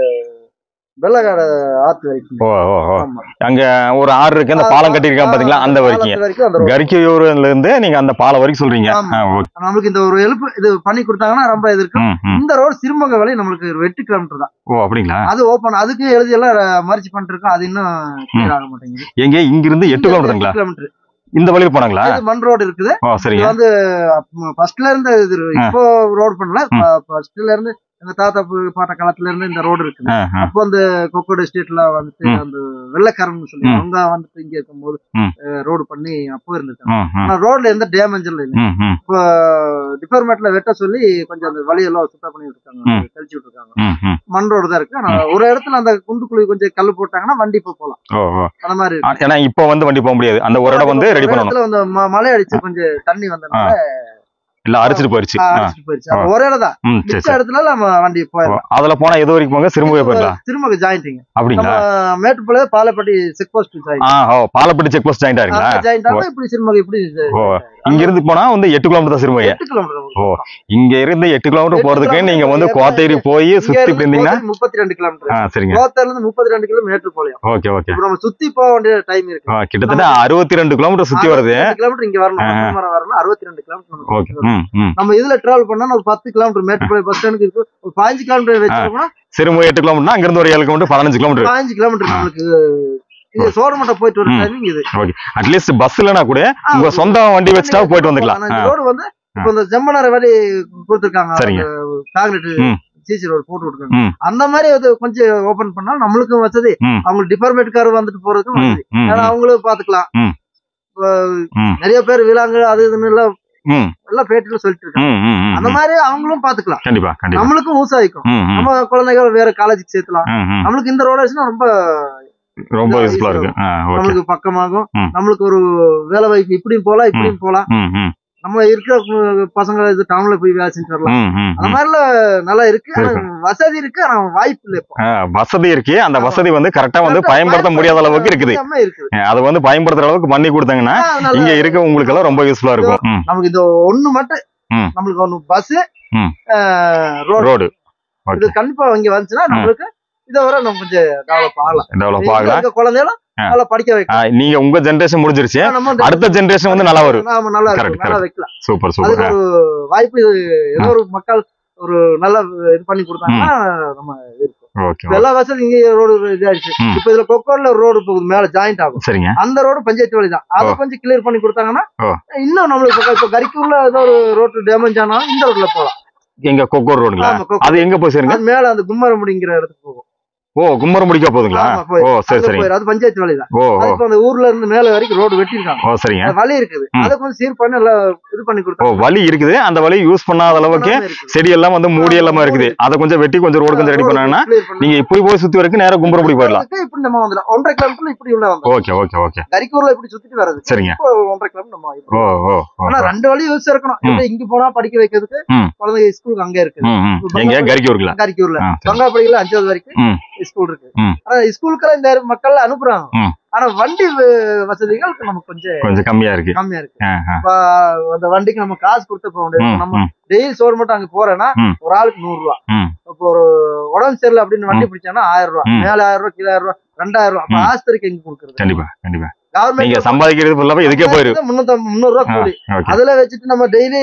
வெள்ளக்காடு ஆத்து வரைக்கும் ஓ ஓ ஓ ஆமா. அங்க ஒரு ஆறு இருக்கு அந்த பாலம் கட்டியிருக்காங்க பாத்தீங்களா அந்த வரைக்கும் பாலத்து வரைக்கும் அந்த road. கரிக்கையூர்ல இருந்து நீங்க அந்த பாலம் வரைக்கும் சொல்றீங்க ஆமா. ஆ, ஓகே. நம்மளுக்கு இந்த ஒரு எழுப்பு இது பண்ணி கொடுத்தாங்கன்னா ரொம்ப இது இருக்கு ம், ம். இந்த ரோடு சிறுமுக வழி நம்மளுக்கு ஒரு எட்டு கிலோமீட்டர் தான் ஓ அப்படிங்களா அது ஓபன் அதுக்கு எழுதி எல்லாம் மறிச்சு பண்ணிட்டு இருக்கோம் அது இன்னும் clear ஆக மாட்டேங்குது எங்க இங்க இருந்து எட்டு கிலோமீட்டருங்களா கிலோமீட்டர் இந்த வழியில போனாங்களா இது மண் ரோடு இருக்குது ஓ இது சரிங்க வந்து ஃபர்ஸ்ட்ல இருந்து இது ஆ. இப்போ ரோடு பண்ணல ம். ஃபர்ஸ்ட்ல இருந்து எங்க தாத்தா பு- பாட்ட காலத்துல இருந்து இந்த ரோடு இருக்குது ஆ, ஆ. அப்போ அந்த கொக்கோடு எஸ்டேட்ல வந்துட்டு ம். அந்த வெள்ளக்காரன் சொல்லி ம். அவங்க வந்துட்டு இங்க இருக்கும்போது ம். ரோடு பண்ணி அப்போ இருந்திருக்காங்க ம், ம், ஆனா ரோட்ல எந்த டேமேஜ் இல்லை ம், ம், இப்போ டிபார்ட்மெண்ட்ல வெட்ட சொல்லி கொஞ்சம் அந்த வழியெல்லாம் சுத்தம் பண்ணி விட்டுருக்காங்க ம். தெளிச்சு விட்டுருக்காங்க ம், ம். மண் ரோடு தான் இருக்கு ஆனா ஒரு இடத்துல அந்த குண்டு குழி கொஞ்சம் கல் போட்டாங்கன்னா வண்டி இப்போ போலாம் ஓ ஓ அந்த மாதிரி ஆ, ஏன்னா இப்போ வந்து வண்டி போக முடியாது அந்த ஒரு இடம் வந்து ரெடி ஒரு பண்ணணும் இடத்துல வந்து ம- மழை அடிச்சு கொஞ்சம் தண்ணி வந்ததுனால இல்ல அரிச்சிட்டு போயிருச்சு ஆ, ஆ. அடிச்சிட்டு போயிருச்சு அப்ப ஒரு இடம் தான் ம் சரி மிச்ச சரி இடத்துல நம்ம வண்டி ஓ, போயிடலாம் அதுல போனா எது வரைக்கும் போங்க சிறுமுகை போயிடலாம் திரும்ப ஜாயிண்டிங் நம்ம அப்படிங்களா Mettupalayam Palappatti check post join ஆ ஓ பாலப்பட்டி செக் போஸ்ட் ஜாயிண்ட் ஆயிருங்களா ஜாயிண்ட் ஆனா இப்படி சிறுமுகை இப்படி ஓ இங்க இருந்து போனா வந்து எட்டு கிலோமீட்டர் தான் சிறுமுகை எட்டு கிலோமீட்டர் ஓ இங்க இருந்து எட்டு கிலோமீட்டர் எட்டு போறதுக்கு kilometer நீங்க வந்து ஏன்னா கோத்தேரி போய் சுத்தி இப்படி இருந்தீங்கன்னா முப்பத்தி ரெண்டு கிலோமீட்டர் ஆ சரிங்க கோத்தர்ல இருந்து முப்பத்தி ரெண்டு கிலோமீட்டர் மேட்டுப்பாளையம் ஓகே ஓகே இப்ப நம்ம சுத்தி போக வேண்டிய டைம் இருக்கு ஆ, கிட்டத்தட்ட அறுபத்தி ரெண்டு கிலோமீட்டர் சுத்தி வருது கிலோமீட்டர் இங்க வரணும் ஆ. பத்தொன்பது வரணும் அறுபத்தி ரெண்டு கிலோமீட்டர் ஓகே நமக்கு ம் ம் நம்ம இதுல டிராவல் பண்ணா ஒரு பத்து கிலோமீட்டர் மேட்டுப்பாளையம் பஸ் ஸ்டாண்டுக்கு இருக்கு ஒரு பதினஞ்சு கிலோமீட்டர் வச்சிருக்கோம்னா சிறுமுகை எட்டு கிலோமீட்டர்னா அங்க இருந்து ஒரு ஏழு கிலோமீட்டர் பதினஞ்சு கிலோமீட்டர் பதினஞ்சு கிலோமீட்டர் நம்மளுக்கு இது சோழமட்டம் போயிட்டு வர ம். டைமிங் இது அட்லீஸ்ட் பஸ் இல்லனா கூட உங்க சொந்த வண்டி வச்சுட்டா போயிட்டு வந்துக்கலாம் ஆனா ஆ, இந்த ரோடு வந்து இப்ப இந்த செம்மனார் வழி கொடுத்துருக்காங்க சரிங்க. காங்கிரீட் ம். சிசி ரோடு போட்டு விட்டுருக்காங்க ம். அந்த மாதிரி அது கொஞ்சம் ஓபன் பண்ணா நம்மளுக்கும் வசதி ம். அவங்க டிபார்ட்மெண்ட் கார் வந்துட்டு போறதுக்கும் ம், வசதி ம், ஏன்னா அவங்களும் பாத்துக்கலாம் ம். இப்ப ம். நிறைய பேர் விலாங்கு அது இதுன்னு எல்லாம் ம், எல்லாம் பேட்டில சொல்லிட்டு இருக்காங்க ம், ம், ம், அந்த ம். மாதிரி அவங்களும் பாத்துக்கலாம் கண்டிப்பா கண்டிப்பா நம்மளுக்கும் யூஸ் ஆயிக்கும் ம், ம், நம்ம குழந்தைகள் வேற காலேஜுக்கு சேர்த்தலாம் ம், ம். நம்மளுக்கு இந்த ரோடு ஆச்சுன்னா ரொம்ப ரொம்ப இதா யூஸ்ஃபுல்லா இருக்கு ஆ, ஓகே நம்மளுக்கு பக்கமாகும் ம். நம்மளுக்கு ஒரு வேலை வாய்ப்பு இப்படியும் போலாம் இப்படியும் போலாம் ம், ம், நம்ம இருக்கிற உம், பசங்க இது டவுன்ல போய் வேலை செஞ்சுட்டு வரலாம் ம், ம், அந்த ம். மாதிரிலாம் நல்லா இருக்கு ஆனா வசதி இருக்கு ஆனா வாய்ப்பு இல்லை இப்போ ஆ, வசதி இருக்கு அந்த ஆமா. வசதி வந்து கரெக்டா வந்து கரெக்டா பயன்படுத்த முடியாத அளவுக்கு இருக்குது முடியாம இருக்குது ஆ, அதை வந்து பயன்படுத்துற அளவுக்கு பண்ணி கொடுத்தாங்கன்னா ஆ, அதனால இங்க இருக்க உங்களுக்கு எல்லாம் ரொம்ப யூஸ்ஃபுல்லா இருக்கும் ம், நமக்கு இது ஒண்ணு மட்டும் ம். நம்மளுக்கு ஒண்ணு பஸ் ம். ரோடு ரோடு இது கண்டிப்பா இங்க வந்துச்சுன்னா நம்மளுக்கு இதை வர நம்ம கொஞ்சம் டெவலப் ஆகலாம் டெவலப் இங்க ஆகலாம் இருக்க குழந்தைகளும் ஆ. நல்லா படிக்க ஆ, வைக்கலாம் நீங்க உங்க ஜென்ரேஷன் முடிஞ்சிருச்சு நம்ம வந்து- அடுத்த ஜென்ரேஷன் வந்து நல்லா வரும் நாம நல்லா Correct, இருக்கும், நல்லா வைக்கலாம் சூப்பர் அதுக்கு சூப்பர் ஒரு வாய்ப்பு இது ஏதோ ஒரு மக்கள் ஒரு நல்ல இது பண்ணி கொடுத்தாங்கன்னா நம்ம இருக்கும் ஓகே இப்ப எல்லா வசதி இங்க ரோடு இதாயிடுச்சு ம். இப்ப இதுல கொக்கோல ரோடு போகுது மேல ஜாயிண்ட் ஆகும் சரிங்க அந்த ரோடு பஞ்சாயத்து வழி தான் அதை ஓ. கொஞ்சம் கிளியர் பண்ணி கொடுத்தாங்கன்னா ஓ. இன்னும் நம்மளுக்கு இப்ப- இப்ப கரிக்குள்ள ஏதோ ஒரு ரோடு டேமேஜ் ஆனாலும் இந்த ரோட்ல போகலாம் எங்க கொக்கோர் ரோடுங்களா ஆமா, கொக்கோ. அது எங்க போய் சேருங்க அது மேல அந்த கும்மரமுடிங்கிற இடத்துக்கு போகும் ஓ கும்பரம் முடிக்க போகுதுங்களா ஆமா, போய். ஓ சரி அங்க சரிங்க போயிரும். அது பஞ்சாயத்து வழி தான் ஓ ஓ அது இப்ப அந்த ஊர்ல இருந்து மேல வரைக்கும் ரோடு வெட்டிருக்காங்க ஓ சரிங்க அந்த வழி இருக்குது ம். அதை கொஞ்சம் சீர் பண்ணி எல்லாம் இது பண்ணி ஓ கொடுத்தாங்க வழி இருக்குது அந்த வழி யூஸ் பண்ணாத அளவுக்கு செடி எல்லாம் வந்து மூடி எல்லாமே இருக்குது அதை கொஞ்சம் வெட்டி கொஞ்சம் ரோடு கொஞ்சம் ரெடி பண்ணாங்கன்னா நீங்க இப்படி போய் சுத்தி வரைக்கும் நேரா கும்பரப்படி போயிடலாம் இப்படி நம்ம வந்துடலாம் ஒன்றரை கிலோமீட்டர் இப்படி உள்ள வந்தோம் ஓகே ஓகே ஓகே கரிக்கூர்ல இப்படி சுத்திட்டு வர்றது சரிங்க இப்போ ஒன்றரை கிலோமீட்டர் நம்ம இப்படி. ஓ ஓ ஓ ஆனா ரெண்டு வழி யூஸ் இருக்கணும் ம். எப்படி இங்க போனா படிக்க வைக்கிறதுக்கு ம். குழந்தைங்க ஸ்கூலுக்கு அங்க இருக்கு ம் ம் எங்க கறிக்கு இருக்குல்ல கரிக்கூர்ல ஆ சரி பங்காப்படியில அஞ்சாவது வரைக்கும் ம். ஸ்கூல் இருக்கு ம். ஆனா ஸ்கூலுக்கு இந்த மக்கள் அனுப்புறாங்க ம். ஆனா வண்டி வ- வசதிகள் நமக்கு கொஞ்சம் கொஞ்சம் கம்மியா இருக்கு கம்மியா இருக்கு ஆ, ஆ. இப்ப அந்த வண்டிக்கு நம்ம காசு கொடுத்து போக முடியாது ம், இப்ப நம்ம ம், டெய்லி சோறு மட்டும் அங்க போறேன்னா ம். ஒரு ஆளுக்கு நூறு ரூபா ம். இப்போ ஒரு உடம்பு சரியில்லை அப்படின்னு வண்டி பிடிச்சானா ஆயிரம் ரூபா ம். மேல ஆயிரம் ரூபா கீழே ஆயிரம் ரூபா ரெண்டாயிரம் ரூபா அப்ப ம். ஆஸ்பத்திரிக்கு எங்க கொடுக்குறது கண்டிப்பா கண்டிப்பா நீங்க கவர்மெண்ட் சம்பாதிக்கிறது ஃபுல்லாவே இதுக்கே போயிருக்கு முன்னூத்தி முந்நூறு ரூபா கூலி ஓகே அதுல வச்சுட்டு நம்ம டெய்லி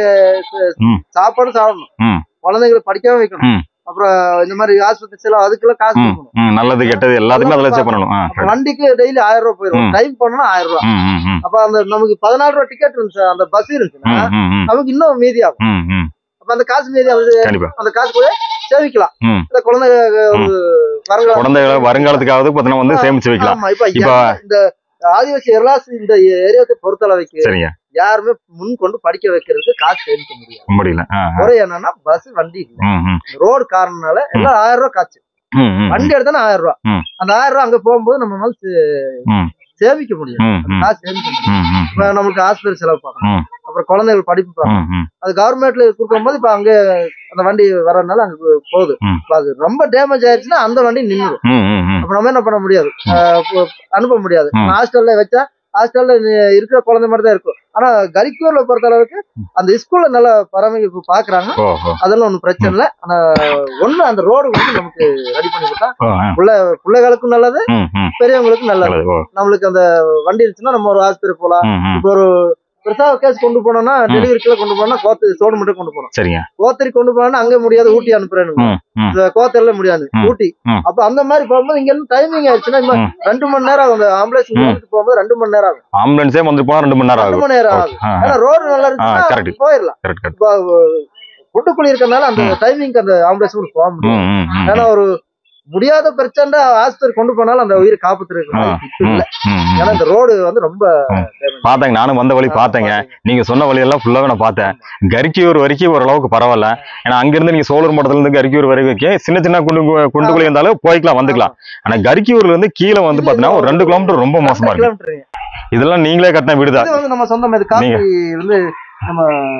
ம். சாப்பாடு சாப்பிடணும் ம். குழந்தைங்களை படிக்காம வைக்கணும் ம். அப்புறம் இந்த மாதிரி ஆஸ்பத்திரி செலவு அதுக்கெல்லாம் காசு ம் கொடுக்கணும் ம் நல்லது கெட்டது எல்லாத்துக்குமே அதில் வச்சே பண்ணணும் ஆ அப்ப correct. வண்டிக்கு டெய்லி ஆயிரம் ரூபாய் போயிடும் ம். டைம் பண்ணனா ஆயிரம் ரூபாய் ம் ம் ம் அப்ப அந்த நமக்கு பதினாலு ரூபாய் டிக்கெட் இருந்துச்சு அந்த பஸ் இருந்துச்சுன்னா ம் ம் ம் நமக்கு இன்னும் மீதி ஆகும் ம் ம் அப்ப அந்த காசு மீதி ஆகுது கண்டிப்பா அந்த காசு கூட சேமிக்கலாம் ம். இந்த குழந்தைங்க ஒரு வருங்கால குழந்தைகளை வருங்காலத்துக்காவது பார்த்தீங்கன்னா வந்து சேமிச்சு வைக்கலாம் ஆமா இப்ப இப்ப- எல்லா- இந்த ஆதிவாசி எரலாசி இந்த ஏரியாவை பொறுத்தளவுக்கு சரிங்க யாருமே முன் கொண்டு படிக்க வைக்கிறதுக்கு காசு சேமிக்க முடியாது முடியல ஆ ஆ. குறை என்னன்னா பஸ் வண்டி இல்ல ம் ம் ரோடு காரணனால எல்லாம் ஆயிரம் ரூபாய் காசு ம் ம் வண்டி எடுத்தானே ஆயிரம் ரூபாய் ம். அந்த ஆயிரம் ரூபாய் அங்க போகும்போது நம்ம மேல ம் சேமிக்க முடியும் ம் அந்த ம் காசு சேமிக்க முடியும் ம் ம் இப்ப நம்மளுக்கு ஆஸ்பத்திரி செலவு பார்க்கணும் ம். அப்புறம் குழந்தைகள் படிப்பு பார்க்கணும் ம் ம் அது கவர்மெண்ட்ல கொடுக்கும்போது இப்ப அங்க அந்த வண்டி வரதுனால அங்க போகுது ம். இப்ப அது ரொம்ப டேமேஜ் ஆயிடுச்சுன்னா அந்த வண்டி நின்றுடும் ம் ம் ம் அப்ப நம்ம என்ன பண்ண முடியாது ஆஹ் இப்போ அனுப்ப முடியாது ம். ஹாஸ்டல்ல வச்சா ஹாஸ்டல்ல இருக்கிற குழந்தை மாதிரி தான் இருக்கும் ஆனா கரிக்கூர்ல பொறுத்த அளவுக்கு அந்த ஸ்கூல்ல நல்ல பராமரிப்பு பாக்குறாங்க ஓ ஓ அதெல்லாம் ஒண்ணும் பிரச்சனை இல்லை ஆனா ஒண்ணு அந்த ரோடு வந்து நமக்கு ரெடி பண்ணி கொடுத்தா ஓ ஆ. பிள்ளைகளுக்கும் நல்லது ம் ம் பெரியவங்களுக்கும் நல்லது நல்லது ஓ நம்மளுக்கு அந்த வண்டி இருந்துச்சுன்னா நம்ம ஒரு ஆஸ்பத்திரி போலாம் ம் ம் இப்போ ஒரு பிரசவ கேஸ் கொண்டு போனோம்னா டெலிவரிக்குள்ள கொண்டு போனா கோத்து சோடு மட்டும் கொண்டு போனோம் சரிங்க கோத்தரி கொண்டு போனா அங்க முடியாது ஊட்டி அனுப்புறேன்னு ம் ம் இந்த கோத்தரில முடியாது ம். ஊட்டி ம். அப்ப அந்த மாதிரி போகும்போது இங்க இருந்து டைமிங் ஆயிடுச்சுன்னா இன்னும் ம். ரெண்டு மணி நேரம் ஆகும் அந்த ஆம்புலன்ஸ் வந்துட்டு போகும்போது ரெண்டு மணி நேரம் ஆகும் ஆம்புலன்ஸே வந்து போனா ரெண்டு மணி நேரம் ரெண்டு ஆகும் மணி நேரம் ஓகே ஆகும் ஆ ஏன்னா ரோடு நல்லா correct. இருந்துச்சுன்னா போயிடலாம் கரெக்ட் கரெக்ட் இப்போ குட்டுக்குழி இருக்கறனால அந்த டைமிங் அந்த ஆம்புலன்ஸ் கூட போக முடியும் ம் ம் ம் ஏன்னா ஒரு முடியாத பிரச்சனை ஆஸ்பத்திரி கொண்டு போனாலும் அந்த உயிர் காப்பாத்து ஆ, இப்ப இல்ல ம், ம், ஏன்னா ம். இந்த ரோடு வந்து ரொம்ப பார்த்தேங்க நானும் வந்த வழி பார்த்தேங்க நீங்க சொன்ன வழியெல்லாம் ஃபுல்லாவே நான் பார்த்தேன் கரிக்கியூர் வரைக்கும் ஓரளவுக்கு பரவாயில்ல ஏன்னா அங்கிருந்து நீங்க சோழர் மட்டத்துல இருந்து கரிக்கியூர் வரைக்கும் சின்ன சின்ன குண்டு குண்டுக்குழி இருந்தாலும் போய்க்கலாம் வந்துக்கலாம் ஆனா கரிக்கியூர்ல இருந்து கீழே வந்து பாத்தீங்கன்னா ஒரு ரெண்டு கிலோமீட்டர் ரொம்ப மோசமா இருக்கு கிலோமீட்டர் இதெல்லாம் நீங்களே கட்டின வீடுதான் இது வந்து நம்ம சொந்தம் இது காப்பி வந்து நம்ம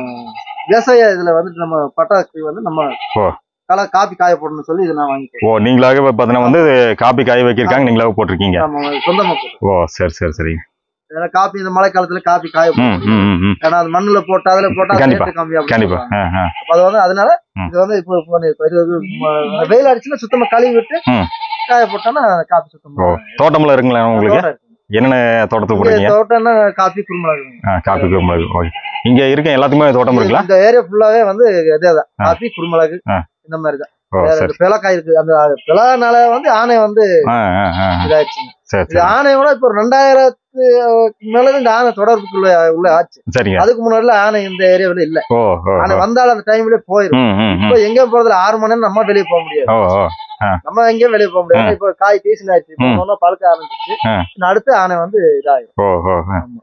விவசாய இதுல வந்துட்டு நம்ம பட்டாக்கு வந்து நம்ம ஓ. கலர் காப்பி காய போடணும்னு சொல்லி இதை நான் வாங்கிக்கிறேன் ஓ நீங்களாக பாத்தீங்கன்னா வந்து காப்பி காய வைக்கிருக்காங்க நீங்களாக போட்டிருக்கீங்க நம்ம சொந்தமா போட்டோம் ஓ சரி சரி சரி ஏன்னா காப்பி இந்த மழை காலத்துல காப்பி காய ம் போடணும் ம் ம், ம் ஏன்னா அது மண்ணுல போட்டா அதுல போட்டா கண்டிப்பா. ரேட்டு கம்மி அப்படின்னு கண்டிப்பா சொல்றாங்க. ஆ, ஆ. அப்ப அது வந்து அதனால ம். இது வந்து இப்போ இப்போ பண்ணிருக்கோம். இது வந்து ம- வெயில் அடிச்சுன்னா சுத்தமா கழுவி விட்டு ம். காய போட்டோம்னா காப்பி சுத்தமா ஓ தோட்டம்ல இருக்குங்களா உங்களுக்கு தோட்டம் இருக்கு. என்னென்ன தோட்டத்துக்கு இங்க போடுறீங்க தோட்டம்னா காப்பி குருமிளகு ஆ, காப்பி குருமிளகு ஓகே இங்க இருக்க எல்லாத்துக்குமே தோட்டம் இருக்குங்களா இந்த ஏரியா ஃபுல்லாவே வந்து இதே தான் ஆ. காப்பி குருமிளகு ஆ. இந்த மாதிரி தான் ஓ வேற சரி இந்த பிளக்காய் இருக்கு அந்த பிளனால வந்து ஆனை வந்து ஆ ஆ ஆ இதாயிடுச்சுங்க சரி இது சரி ஆனையோட இப்போ ஒரு ரெண்டாயிரத்து மேல இந்த ஆனை தொடர்புக்குள்ள உள்ள ஆச்சு சரிங்க அதுக்கு முன்னாடில ஆனை இந்த ஏரியாவுல இல்ல ஓ ஓ ஆனை வந்தாலும் அந்த டைம்ல போயிரும் ம் ம் ம். இப்போ எங்க போறதுல ஆறு மணி நேரம் நம்ம வெளியே போக முடியாது ஓ ஓ நம்ம எங்கேயும் வெளியே போக முடியாது இப்போ காய் டீசன் ஆயிடுச்சு இப்போ ம். ஒண்ணு பழுக்க ஆரம்பிச்சிச்சு ஆ. இன்னும் அடுத்து ஆனை வந்து இதாயிரும் ஓ ஓ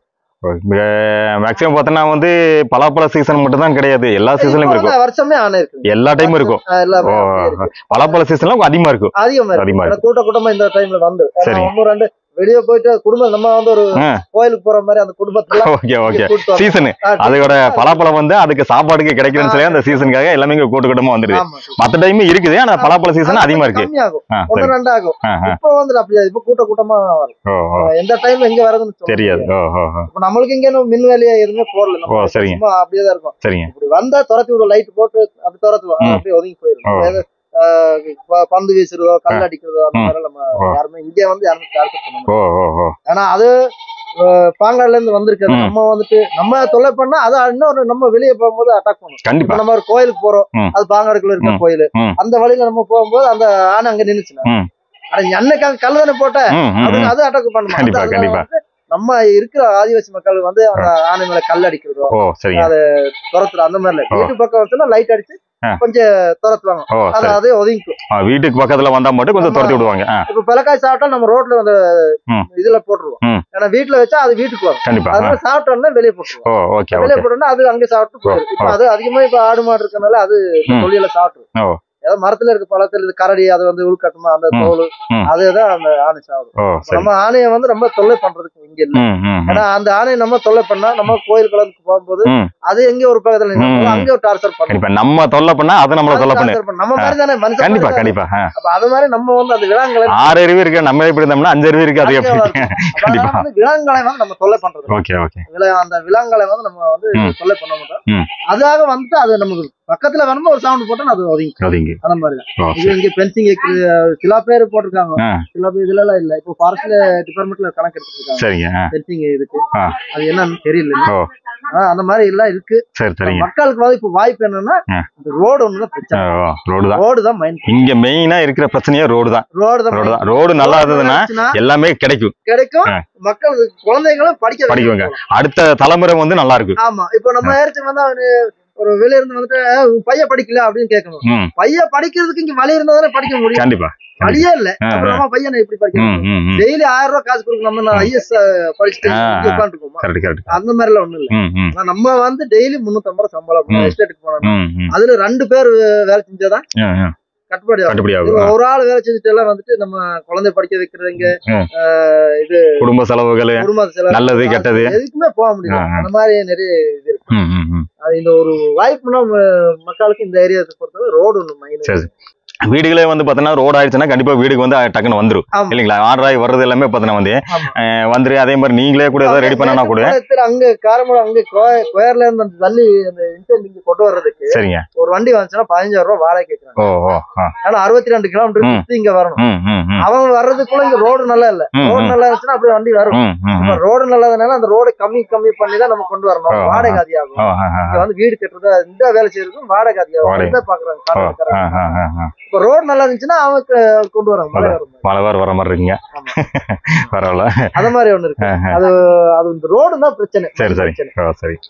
மேக்ஸிமம் பார்த்தோன்னா வந்து பலாப்பழ சீசன் மட்டும் தான் கிடையாது எல்லா சீசன்லயும் இப்போ இருக்கும் வந்து வருஷமே ஆனை இருக்கு எல்லா டைமும் இருக்கும் ஆ, எல்லாமே ஓ அப்படியே இருக்கு. பலாப்பழ சீசன்லாம் அதிகமா இருக்கும் அதிகமா இருக்கு அதிகமா ஏன்னா கூட்ட கூட்டமா இந்த டைம்ல வந்து ஏன்னா சரி. ஒண்ணு ரெண்டு வெளியே போயிட்டு குடும்பம் நம்ம வந்து ஒரு ஆ. கோயிலுக்கு போற மாதிரி அந்த குடும்பத்துல ஓகே ஓகே கூட்டு வரணும். சீசனு ஆ, அதோட பலாப்பழம் வந்து அதுக்கு சாப்பாடுக்கு கிடைக்கிறதுன்னு சொல்லி அந்த சீசனுக்காக எல்லாமே இங்க கூட்டு கூட்டமா வந்துருது ஆமா. மத்த டைம் இருக்குது ஆனா பலாப்பழ சீசன் அதிகமா இருக்கு கம்மியாகும் ஆ ஒண்ணு சரி ரெண்டு ஆகும் ஆ ஆ இப்ப வந்து அப்படியா இப்ப கூட்ட கூட்டமா வரும் ஓ ஓ எந்த டைம்ல எங்க வரதுன்னு சொல்ல தெரியாது முடியாது. ஓ ஓ ஓ இப்ப நம்மளுக்கு இங்க இன்னும் மின் வேலையா எதுவுமே போடல ஓ, நம்ம சரிங்க. சும்மா அப்படியே தான் இருக்கும் சரிங்க இப்படி வந்தா துரத்தி விடும் லைட் போட்டு அப்படி துரத்துவோம் ம். அப்படியே ஒதுங்கி போயிடும் ஓ. நம்ம எது, ஆ, ப- பந்து வீசுறதோ கல் அடிக்கிறதோ அந்த ம். மாதிரி நம்ம ஓ. யாருமே இங்க வந்து யாருமே டார்கெட் பண்ண மாட்டோம் ஓ ஓ ஓ ஏன்னா அது ஆ, பாங்காடுல இருந்து வந்திருக்காது ம். நம்ம வந்துட்டு நம்ம தொல்லை பண்ணா அது இன்னொரு நம்ம வெளியே போகும்போது அட்டாக் பண்ணும் கண்டிப்பா இப்ப நம்ம ஒரு கோயிலுக்கு போறோம் ம். அது பாங்காடுக்குள்ள இருக்க ம். கோயில் ம். அந்த வழியில நம்ம போகும்போது அந்த ஆணை அங்க நின்னுச்சுன்னா ம். அட என்னைக்கு அங்க கல்லணை போட்ட ம் ம், ம் அப்படின்னு அது அட்டாக் பண்ணுமா கண்டிப்பா, அது- கண்டிப்பா. வந்து நம்ம இருக்கிற ஆதிவாசி மக்கள் வந்து அந்த ஆணை மேல கல் அடிக்கிறதோ ஓ சரிங்க துரத்துற அந்த மாதிரி இல்ல ஓ. வீட்டு பக்கம் வச்சுன்னா லைட் அடிச்சு ஆ. கொஞ்சம் துரத்துவாங்க ஓ அது சரி அதே ஒதுங்கிக்கும் ஆ, வீட்டுக்கு பக்கத்துல வந்தா மட்டும் கொஞ்சம் துரத்தி விடுவாங்க ஆ, இப்ப பழக்காய் சாப்பிட்டா நம்ம ரோட்ல அந்த ம். இதுல போட்டுருவோம் ம். ஏன்னா வீட்டுல வச்சா அது வீட்டுக்கு வரும் கண்டிப்பா ஆ. அதனால சாப்பிட்டோம்னா வெளியே போட்டுருவோம் ஓ ஓகே வெளியே ஓகே போட்டோம்னா அது அங்கே சாப்பிட்டு போயிடும் இப்ப அது அதிகமா இப்ப ஆடு மாடு இருக்கனால அது ம். தொழில சாப்பிடும் ஓ. ஏதோ மரத்துல இருக்க பழத்துல இது கரடி அதை வந்து உள்கட்டுமா அந்த ம். தோல் ம். அதுதான் அந்த ஆணை சாப்பிடும் ஓ சரி நம்ம ஆணையை வந்து ரொம்ப தொல்லை பண்றதுக்கு இங்க இல்ல ம் ம் ம். ஏன்னா அந்த ஆணையை நம்ம தொல்லை பண்ணா நம்ம கோயில் குளத்துக்கு போகும்போது ம். அது எங்க ஒரு பக்கத்துல நின்னாலும் ம். அங்க ஒரு டார்ச்சர் பண்ணும் கண்டிப்பா நம்ம தொல்லை பண்ணா அது நம்மள தொல்லை பண்ணு torture பண்ணும். நம்ம மாதிரி தானே மனுஷன் கண்டிப்பா மாதிரி தானே. கண்டிப்பா ஆ. அப்ப அது மாதிரி நம்ம வந்து அந்த விலங்குகளை ஆறு அறிவு இருக்கு நம்ம எப்படி இருந்தோம்னா அஞ்சு அறிவு இருக்கு அது அதிகமா எப்படி இருக்கும். அப்ப கண்டிப்பா. அதனால வந்து விலங்குகளை வந்து நம்ம தொல்லை பண்றது இல்ல. ஓகே ஓகே வில- அந்த விலங்குகளை வந்து நம்ம வந்து ம். தொல்லை பண்ண மாட்டோம் ம். அதுக்காக வந்துட்டு அது நமக்கு பக்கத்துல வேணுமோ ஒரு சவுண்ட் போட்டா அது ஒதுங்கி அதுங்க அந்த மாதிரி தான். ஓ இது இங்க பென்சிங் சில பேர் போட்டிருக்காங்க ஆ. சில பேர் இதுல எல்லாம் இல்ல இப்போ ஃபாரஸ்ட்ல டிபார்ட்மெண்ட்ல கணக்கு எடுத்துட்டு இருக்காங்க சரிங்க ஆ. பென்சிங் இதுக்கு ஆ. அது என்னன்னு தெரியல ஓ ஆனா அந்த மாதிரி எல்லாம் இருக்கு சரி சரிங்க மக்களுக்கு வந்து இப்போ வாய்ப்பு என்னன்னா ஆ. இந்த ரோடு ஒண்ணுதான் பிரச்சனை ரோடு தான் ரோடு தான் மைண்ட் இங்க மெயினா இருக்கிற பிரச்சனையே ரோடு தான் ரோடு தான் ரோடு main. தான் ரோடு நல்லா road இருந்ததுன்னா இருந்துச்சுன்னா எல்லாமே கிடைக்கும் கிடைக்கும் ஆ. மக்கள் குழந்தைங்களும் படிக்க படிக்குவாங்க. வைக்கலாம். அடுத்த தலைமுறை வந்து நல்லா இருக்கும் ஆமா இப்போ நம்ம ஏறிச்சு வந்தா அவரு ஒரு வெளிய இருந்து வந்துட்டு உன் பையன் படிக்கல அப்படின்னு கேட்கணும் ம் பையன் படிக்கிறதுக்கு இங்க வழி இருந்தா தானே படிக்க முடியும் கண்டிப்பா வழியே இல்ல ஆ, அப்புறம் நம்ம பையனை எப்படி படிக்க ம் ம் ம் டெய்லி ஆயிரம் ரூபாய் காசு கொடுக்க நம்ம ஐஎஸ் படிச்சுட்டு ஆ, ஆ. உட்காந்துருக்கோமா கரெக்ட் கரெக்ட் அந்த மாதிரி எல்லாம் ஒண்ணும் இல்ல ம் ம் ஆனா நம்ம வந்து டெய்லி முன்னூத்தம்பது ரூபாய் சம்பளம் ம். எஸ்டேட்டுக்கு போனோம் ம் ம் அதுல ரெண்டு பேர் வேலை செஞ்சாதான் ம், ம். கட்டுப்படி ஆகும் கட்டுப்படி இதுல ஆகும் ஒரு ஆள் வேலை செஞ்சுட்டு எல்லாம் வந்துட்டு நம்ம குழந்தை படிக்க வைக்கிறதுங்க ம். ஆஹ் இது குடும்ப செலவுகள் குடும்ப செலவு நல்லது, கெட்டது. எதுக்குமே போக முடியல ஆ, ஆ. அந்த மாதிரி நிறைய இது இருக்கு ம் ம் ம் அது இந்த ஒரு வாய்ப்புனா ம- மக்களுக்கு இந்த ஏரியாவை பொறுத்தவரை ரோடு ஒண்ணு மைன் சரி வீடுகளே வந்து பார்த்தீங்கன்னா ரோடு ஆயிடுச்சுன்னா கண்டிப்பா வீடுக்கு வந்து டக்குன்னு வந்துரும் ஆமா. இல்லைங்களா ஆர்டர் ஆகி வர்றது எல்லாமே பார்த்தீங்கன்னா வந்து ஆமா. அஹ், வந்துரு அதே மாதிரி நீங்களே கூட ஏதாவது ரெடி பண்ணனா கூட மேட்டுப்பாளையத்துல அங்க காரமடை அங்க கோய- கோயர்ல இருந்து அந்த தள்ளி அந்த இன்டர்ன் இங்க கொண்டு வர்றதுக்கு சரிங்க ஒரு வண்டி வந்துச்சுன்னா பதினஞ்சாயிரம் ரூபாய் வாடகை கேட்கறாங்க ஓ ஓ ஆ. ஆனா அறுபத்தி ரெண்டு கிலோமீட்டர் ம். சுத்தி இங்க வரணும் ம் ம் ம் அவங்க வர்றதுக்குள்ள இங்க ரோடு நல்லா இல்ல ம், ரோடு ம். நல்லா இருந்துச்சுன்னா அப்படியே வண்டி வரும் ம் ம் இப்ப ம் ரோடு நல்லதுனால அந்த ரோடு கம்மி கம்மி பண்ணி தான் நம்ம கொண்டு வரணும் ஆ, ஆ, வாடகை அதிகாகும் ஓ ஆ ஆ இங்க வந்து வீடு கட்டுறது இந்த வேலை செய்யறதுக்கும் வாடகை அதிகாகும் வாடகை. அதுதான் பாக்குறாங்க ஓ ஆ காரணக்காரங்க. ஆ ஆ ஆ இப்ப ரோடு நல்லா இருந்துச்சுன்னா அவங்க க- கொண்டு வராங்க மழை வரும் மழை வேறு வர மாதிரி இருக்குங்க ஆமா. பரவாயில்ல அந்த மாதிரி ஒண்ணு இருக்கு ஆ, ஆ. அது அது இந்த ரோடு தான் பிரச்சனை சரி சரி பிரச்சனை. ஓ சரி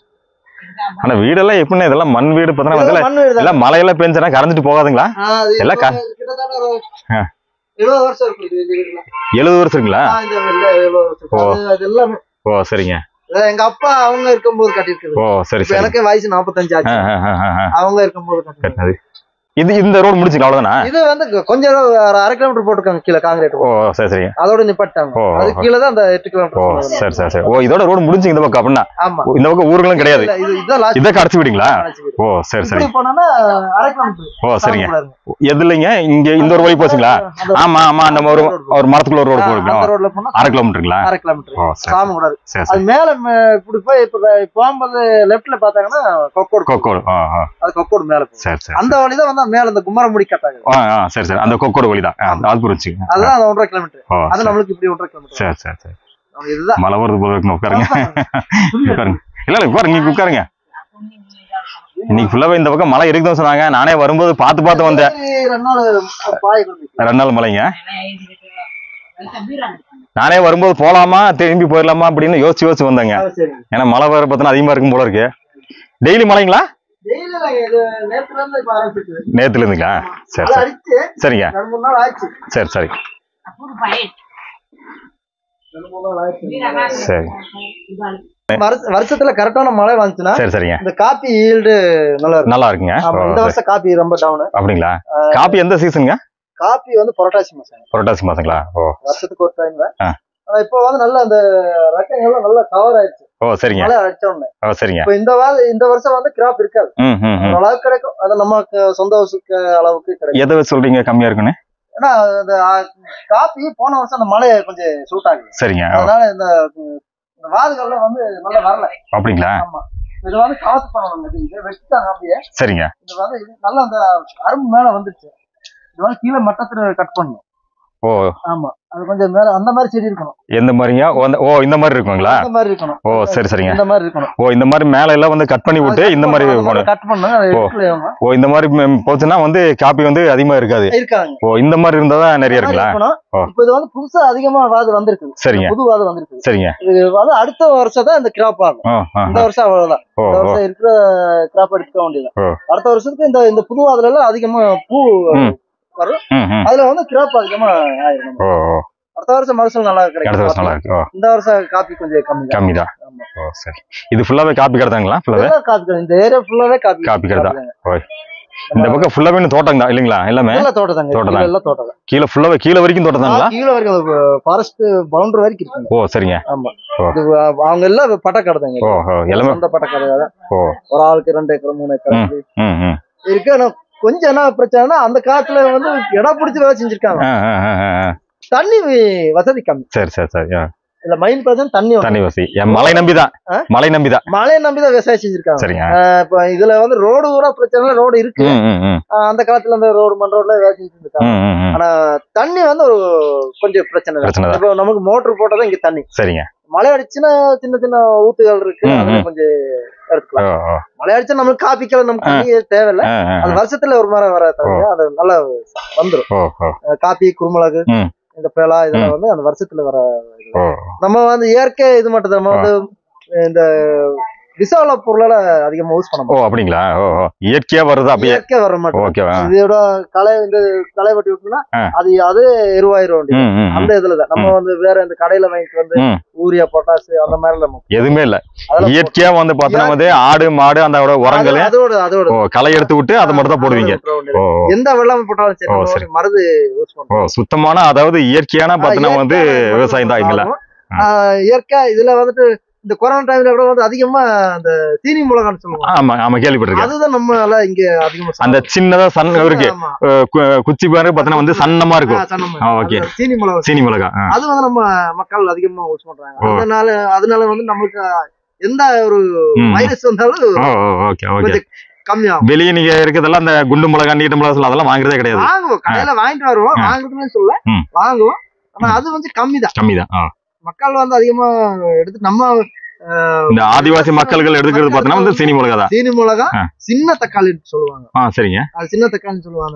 ஆனா வீடெல்லாம் எப்படின்னா இதெல்லாம் மண் வீடு பார்த்தீங்கன்னா இதெல்லாம் இதெல்லாம் மண் வீடு தான். எல்லாம் மழையெல்லாம் பெஞ்சுனா கரைஞ்சிட்டு போகாதுங்களா ஆ, அது எல்லாம் இப்போ கிட்டத்தட்ட ஒரு ஆ. எழுபது வருஷம் இருக்கு இது இந்த வீடுலாம். எழுபது வருஷம் இருக்குங்களா ஆ, இந்த வீடுல எழுபது வருஷம் இருக்கு. ஓ. அது- அது எல்லாமே ஓ சரிங்க அதான் எங்க அப்பா அவங்க இருக்கும்போது கட்டியிருக்குது ஓ சரி இப்ப சரி எனக்கே வயசு நாற்பத்தஞ்சு ஆ ஆச்சு ஆ ஆ ஆ, ஆ அவங்க இருக்கும்போது கட்டினது. கட்டினது இது இந்த ரோடு முடிச்சுங்களா அவ்வளோதானா இது வந்து கொ- கொஞ்சம் ஒரு அரை கிலோமீட்டர் போட்டிருக்காங்க கீழே காங்கிரீட் ஓ சரி சரிங்க அதோட நிப்பாட்டாங்க ஓ, அது ஓ. கீழே தான் அந்த எட்டு ஓ கிலோமீட்டர் சரி சரி சரி ஓ இதோட ரோடு முடிஞ்சு இந்த பக்கம் அப்படின்னா ஆமா ஓ, இந்த பக்கம் ஊர்களும் கிடையாது இல்ல, இது இதுதான் லாஸ்ட் இதை கடைச்சி விடுங்களா ஓ சரி சரி இப்படி போனோம்னா அரை கிலோமீட்டர் ஓ சரிங்க தாண்டக்கூடாதுங்க. எது இல்லைங்க இங்க இந்த ஒரு வழி போச்சுங்களா அந்த- ஆமா ஆமா அந்த ஒரு ஒரு மரத்துக்குள்ள ஒரு ரோடு அந்த போயிருக்கோம் ரோட்ல போனா அரை கிலோமீட்டருங்களா அரை கிலோமீட்டர் ஓ சரி சாமி கூடாது சரி அது சரி மேல ம- இப்படி போய் இப்ப போகும்போது லெஃப்ட்ல பாத்தாங்கன்னா கொக்கோடு கொக்கோடு ஆ ஆ அது கொக்கோடு மேல போகும் சரி சரி அந்த வழிதான் வந்து மேல இந்த குமரமுடி கட்டாங்க ஆ ஆ சரி சரி அந்த கொக்கோடு வழி தான் அது புரிஞ்சுங்க அதுதான் அந்த ஒன்றரை கிலோமீட்டர் ஓ அது சரி. நம்மளுக்கு இப்படி ஒன்றரை கிலோமீட்டர் சரி சரி சரி நமக்கு இதுதான் மழை வருது போல இருக்குன்னு உட்காருங்க உட்காருங்க இல்ல இல்ல உட்காருங்க நீங்க உட்காருங்க இன்னைக்கு ஃபுல்லாவே இந்த பக்கம் மழை இருக்குதுன்னு சொன்னாங்க நானே வரும்போது பார்த்து பார்த்து வந்தேன் சரி, ரெண்டு நாள் பாய் கொடுத்து ரெண்டு நாள் மழைங்க நானே வரும்போது போலாமா திரும்பி போயிடலாமா அப்படின்னு யோசிச்சு யோசிச்சு வந்தேங்க சரி ஏன்னா மழை வேற பார்த்தீங்கன்னா அதிகமா இருக்கும் போல இருக்கு டெய்லி மழைங்களா டெய்லி இது நேத்துல இருந்து இப்ப ஆரம்பிச்சிருக்கு நேத்துல இருந்துங்களா சரி அது சரி அடிச்சு சரிங்க ரெண்டு மூணு நாள் ஆச்சு சரி சரி ரெண்டு மூணு நாள் ஆச்சு சரி வருஷ- வருஷத்துல கரெக்டான மழை வந்துச்சுன்னா சரி சரிங்க இந்த காப்பி ஈல்டு நல்லா இருக்கும் நல்லா இருக்குங்க ஆமா ஓ, இந்த சரி. வருஷம் காப்பி ரொம்ப டவுன் அப்படிங்களா காப்பி எந்த சீசனுங்க காப்பி வந்து புரட்டாசி மாசம் புரட்டாசி மாசங்களா ஓ வருஷத்துக்கு ஒரு டைம் ஆ. ஆனா இப்போ வந்து நல்ல அந்த ரெக்கைகள்லாம் நல்லா கவர் ஆயிடுச்சு ஓ சரிங்க மழை அடிச்ச உடனே ஓ சரிங்க இப்போ இந்த வாரம் இந்த வருஷம் வந்து கிராப் இருக்காது ம் ம் ம் ஓரளவுக்கு கிடைக்கும் அது நமக்கு சொந்த வசுக்கு அளவுக்கு கிடைக்கும் எதை வச்சு சொல்றீங்க கம்மியா இருக்குன்னு ஏன்னா அந்த ஆ, காப்பி போன வருஷம் அந்த மழை கொஞ்சம் சூட் ஆகுது சரிங்க ஓ, அதனால இந்த இந்த வாதுகள்லாம் வந்து நல்லா வரல அப்படிங்களா ஆமா இது வந்து காசு பண்ணணும் இது இதை வச்சுட்டாங்க அப்படியே சரிங்க இது வந்து இது நல்லா அந்த அரும்பு மேல வந்துருச்சு இது வந்து கீழே மட்டத்துல கட் பண்ணணும் ஓ ஆமா அது கொஞ்சம் மேல அந்த மாதிரி செடி இருக்கணும் எந்த மாதிரிங்க ஓ, அந்த- ஓ இந்த மாதிரி இருக்குங்களா அந்த மாதிரி இருக்கணும் ஓ சரி சரிங்க இந்த மாதிரி இருக்கணும் ஓ இந்த மாதிரி மேல எல்லாம் வந்து கட் பண்ணி விட்டு இந்த மாதிரி போகணும் கட் பண்ணணும் அதை ஓ. எடுக்கல இவங்க. ஓ இந்த மாதிரி ம், போச்சுன்னா வந்து காப்பி வந்து அதிகமா இருக்காது இருக்காங்க ஓ இந்த மாதிரி இருந்தா தான் நிறைய அந்த மாதிரி இருக்குங்களா இருக்கணும். ஓ. இப்ப இது வந்து புதுசா அதிகமா வாது வந்திருக்கு சரிங்க புது வாது வந்திருக்கு சரிங்க இது வந்து அடுத்த வருஷம் தான் இந்த கிராப் ஆகும் ஓ ஆ, இந்த ஆ. வருஷம் அவ்வளவுதான் ஓ இந்த ஓ வருஷம் இருக்கிற கிராப் எடுத்துக்க வேண்டியது ஓ. அடுத்த வருஷத்துக்கு இந்த இந்த புது வாதுல எல்லாம் அதிகமா பூ ம். வரும் ம் ம் அதுல வந்து கிராப் அதிகமா ஆயிரும் ஓ ஓ அடுத்த வருஷம் மகசூல் நல்லா அடுத்த கிடைக்கும் வருஷம் நல்லா இருக்கு ஓ இந்த வருஷம் காப்பி கொஞ்சம் கம்மி தான். கம்மி தான் ஆமா. ஓ சரி இது ஃபுல்லாவே காப்பி கிடத்தாங்களா ஃபுல்லாவே எல்லாம் காப்பி தான். இந்த ஏரியா ஃபுல்லாவே காப்பி காப்பி கடை தான். தாங்க. ஓய் இந்த பக்கம் ஃபுல்லாவே இன்னும் தோட்டம் தான் இல்லைங்களா எல்லாமே எல்லாம் தோட்டம் தாங்க தோட்டம் கீழ எல்லாம் தோட்டம் தான் கீழே ஃபுல்லாவே கீழே வரைக்கும் தோட்டம் தாங்களா ஆ, கீழ வரைக்கும் ஃபாரஸ்ட் பவுண்டரி வரைக்கும் இருக்குங்க ஓ சரிங்க ஆமா ஓ. இது அஹ், அவங்க எல்லாம் பட்டக்கடை தாங்க ஓ ஓ எல்லாமே சொந்த பட்டக்கடை தான் ஓ ஒரு ஆளுக்கு ரெண்டு ஏக்கர் மூணு ஏக்கர் ம். அப்படி ம் ம் இருக்கு ஆனா கொஞ்சம் என்ன பிரச்சனைனா அந்த காலத்துல வந்து இடம் பிடிச்சி வேலை செஞ்சிருக்காங்க ஆ ஆ ஆ, ஆ, ஆ. தண்ணி வசதி கம்மி சரி சரி சரி ஆ. இல்ல மெயின் பிரச்சனை தண்ணி வசதி. தண்ணி வசதி என் மலை நம்பி தான் ஆ? மலை நம்பி தான் மழையை நம்பிதான் விவசாயம் செஞ்சிருக்காங்க சரிங்க அஹ், இப்ப இதுல வந்து ரோடு கூட பிரச்சனை ரோடு இருக்கு ம் ம் ம் அஹ், அந்த காலத்துல அந்த ரோடு மண் ரோட்ல வேலை செஞ்சுட்டு இருக்காங்க ம் ம் ம் ஆனா தண்ணி வந்து ஒரு கொஞ்சம் பிரச்சனை தான் பிரச்சனை தான் இப்போ நமக்கு மோட்டர் போட்டதான் இங்க தண்ணி சரிங்க மழை அடிச்சுன்னா சின்ன சின்ன ஊத்துகள் இருக்கு ம், அதுல ம். கொஞ்சம் ஓ எடுத்துக்கலாம் ஓ மழை அடிச்சா நம்மளுக்கு காப்பிக்கல நமக்கு ஆ. தண்ணி தேவையில்ல ஆ ஆ அது வருஷத்துல ஒரு மரம் வர தவிர அது நல்லா வந்துரும் ஓ ஓ அஹ் காப்பி குருமிளகு ம். இந்த பேலா இதெல்லாம் வந்து அந்த வருஷத்துல வர ஓ நம்ம வந்து இயற்கை இது மட்டும் தான் நம்ம வந்து இந்த விசால பொருளால அதிகமா யூஸ் பண்ண ஓ மாட்டோம் அப்படிங்களா ஓ ஓ இயற்கையா வருது அப்படியே இயற்கை வர மாட்டோம் ஓகே இதோட களை இந்த களை வெட்டி விட்டோம்னா ஆ. அது அது எருவாயிரம் வேண்டியது ம் ம் ம். அந்த இதுலதான் நம்ம வந்து வேற இந்த கடையில வாங்கிட்டு வந்து ம். யூரியா பொட்டாசு அந்த மாதிரி நம்ம எதுவுமே இல்ல அதெல்லாம் இயற்கையா வந்து பார்த்தோன்னா வந்து ஆடு மாடு அந்த உரங்கள் அது- அதோட அதோட ஓ களை எடுத்து விட்டு அதை மட்டும் தான் போடுவீங்க அதோட விட்டுற வேண்டியது. ஓ எந்த வெள்ளம் போட்டாலும் சரி ஓ, நம்ம சரி. வந்து மருந்து யூஸ் ஓ பண்றோம் சுத்தமான அதாவது இயற்கையான பார்த்தோன்னா வந்து இயற்கையான விவசாயம் தான் இங்கல ஆகும். ஆஹ் இயற்கை இதுல வந்துட்டு இந்த கொரோனா டைம்ல கூட வந்து அதிகமா அந்த சீனி மிளகான்னு சொல்லுவாங்க ஆமா ஆமா கேள்விப்பட்டிருக்கேன் அதுதான் நம்ம எல்லாம் இங்க அதிகமா அந்த சின்னதா சன் இருக்கு ஆமா. அஹ் கு- குச்சி பாரு பார்த்தோன்னா வந்து சன்னமா இருக்கும் ஆ, சன்னமா. ஆ, ஓகே. அது சீனி மிளகா சீனி மிளகா ஆ. அது வந்து நம்ம மக்கள் அதிகமா யூஸ் பண்றாங்க ஓ. அதனால அதனால வந்து நம்மளுக்கு எந்த ஒரு ம். வைரஸ் வந்தாலும் ஓ ஓ ஓகே ஓகே கொஞ்சம் கம்மியாகும் வெளியே நீங்க இருக்கிறதெல்லாம் அந்த குண்டு மிளகா நீட்ட மிளகா சொல்ல அதெல்லாம் வாங்குறதே கிடையாது வாங்குவோம் கடையில வாங்கிட்டு வருவோம் ஆ. வாங்குறதுன்னு சொல்ல ம். வாங்குவோம் ஆனா அது வந்து கம்மி தான் கம்மி தான் மக்கள் வந்து அதிகமா எடுத்து நம்ம ஆஹ், இந்த ஆதிவாசி மக்கள்கள் எடுக்கிறது பார்த்தோன்னா வந்து சீனி மிளகா தான் சீனி மிளகா ஆ. சின்ன தக்காளின்னு சொல்லுவாங்க ஆ சரிங்க அது சின்ன தக்காளின்னு சொல்லுவாங்க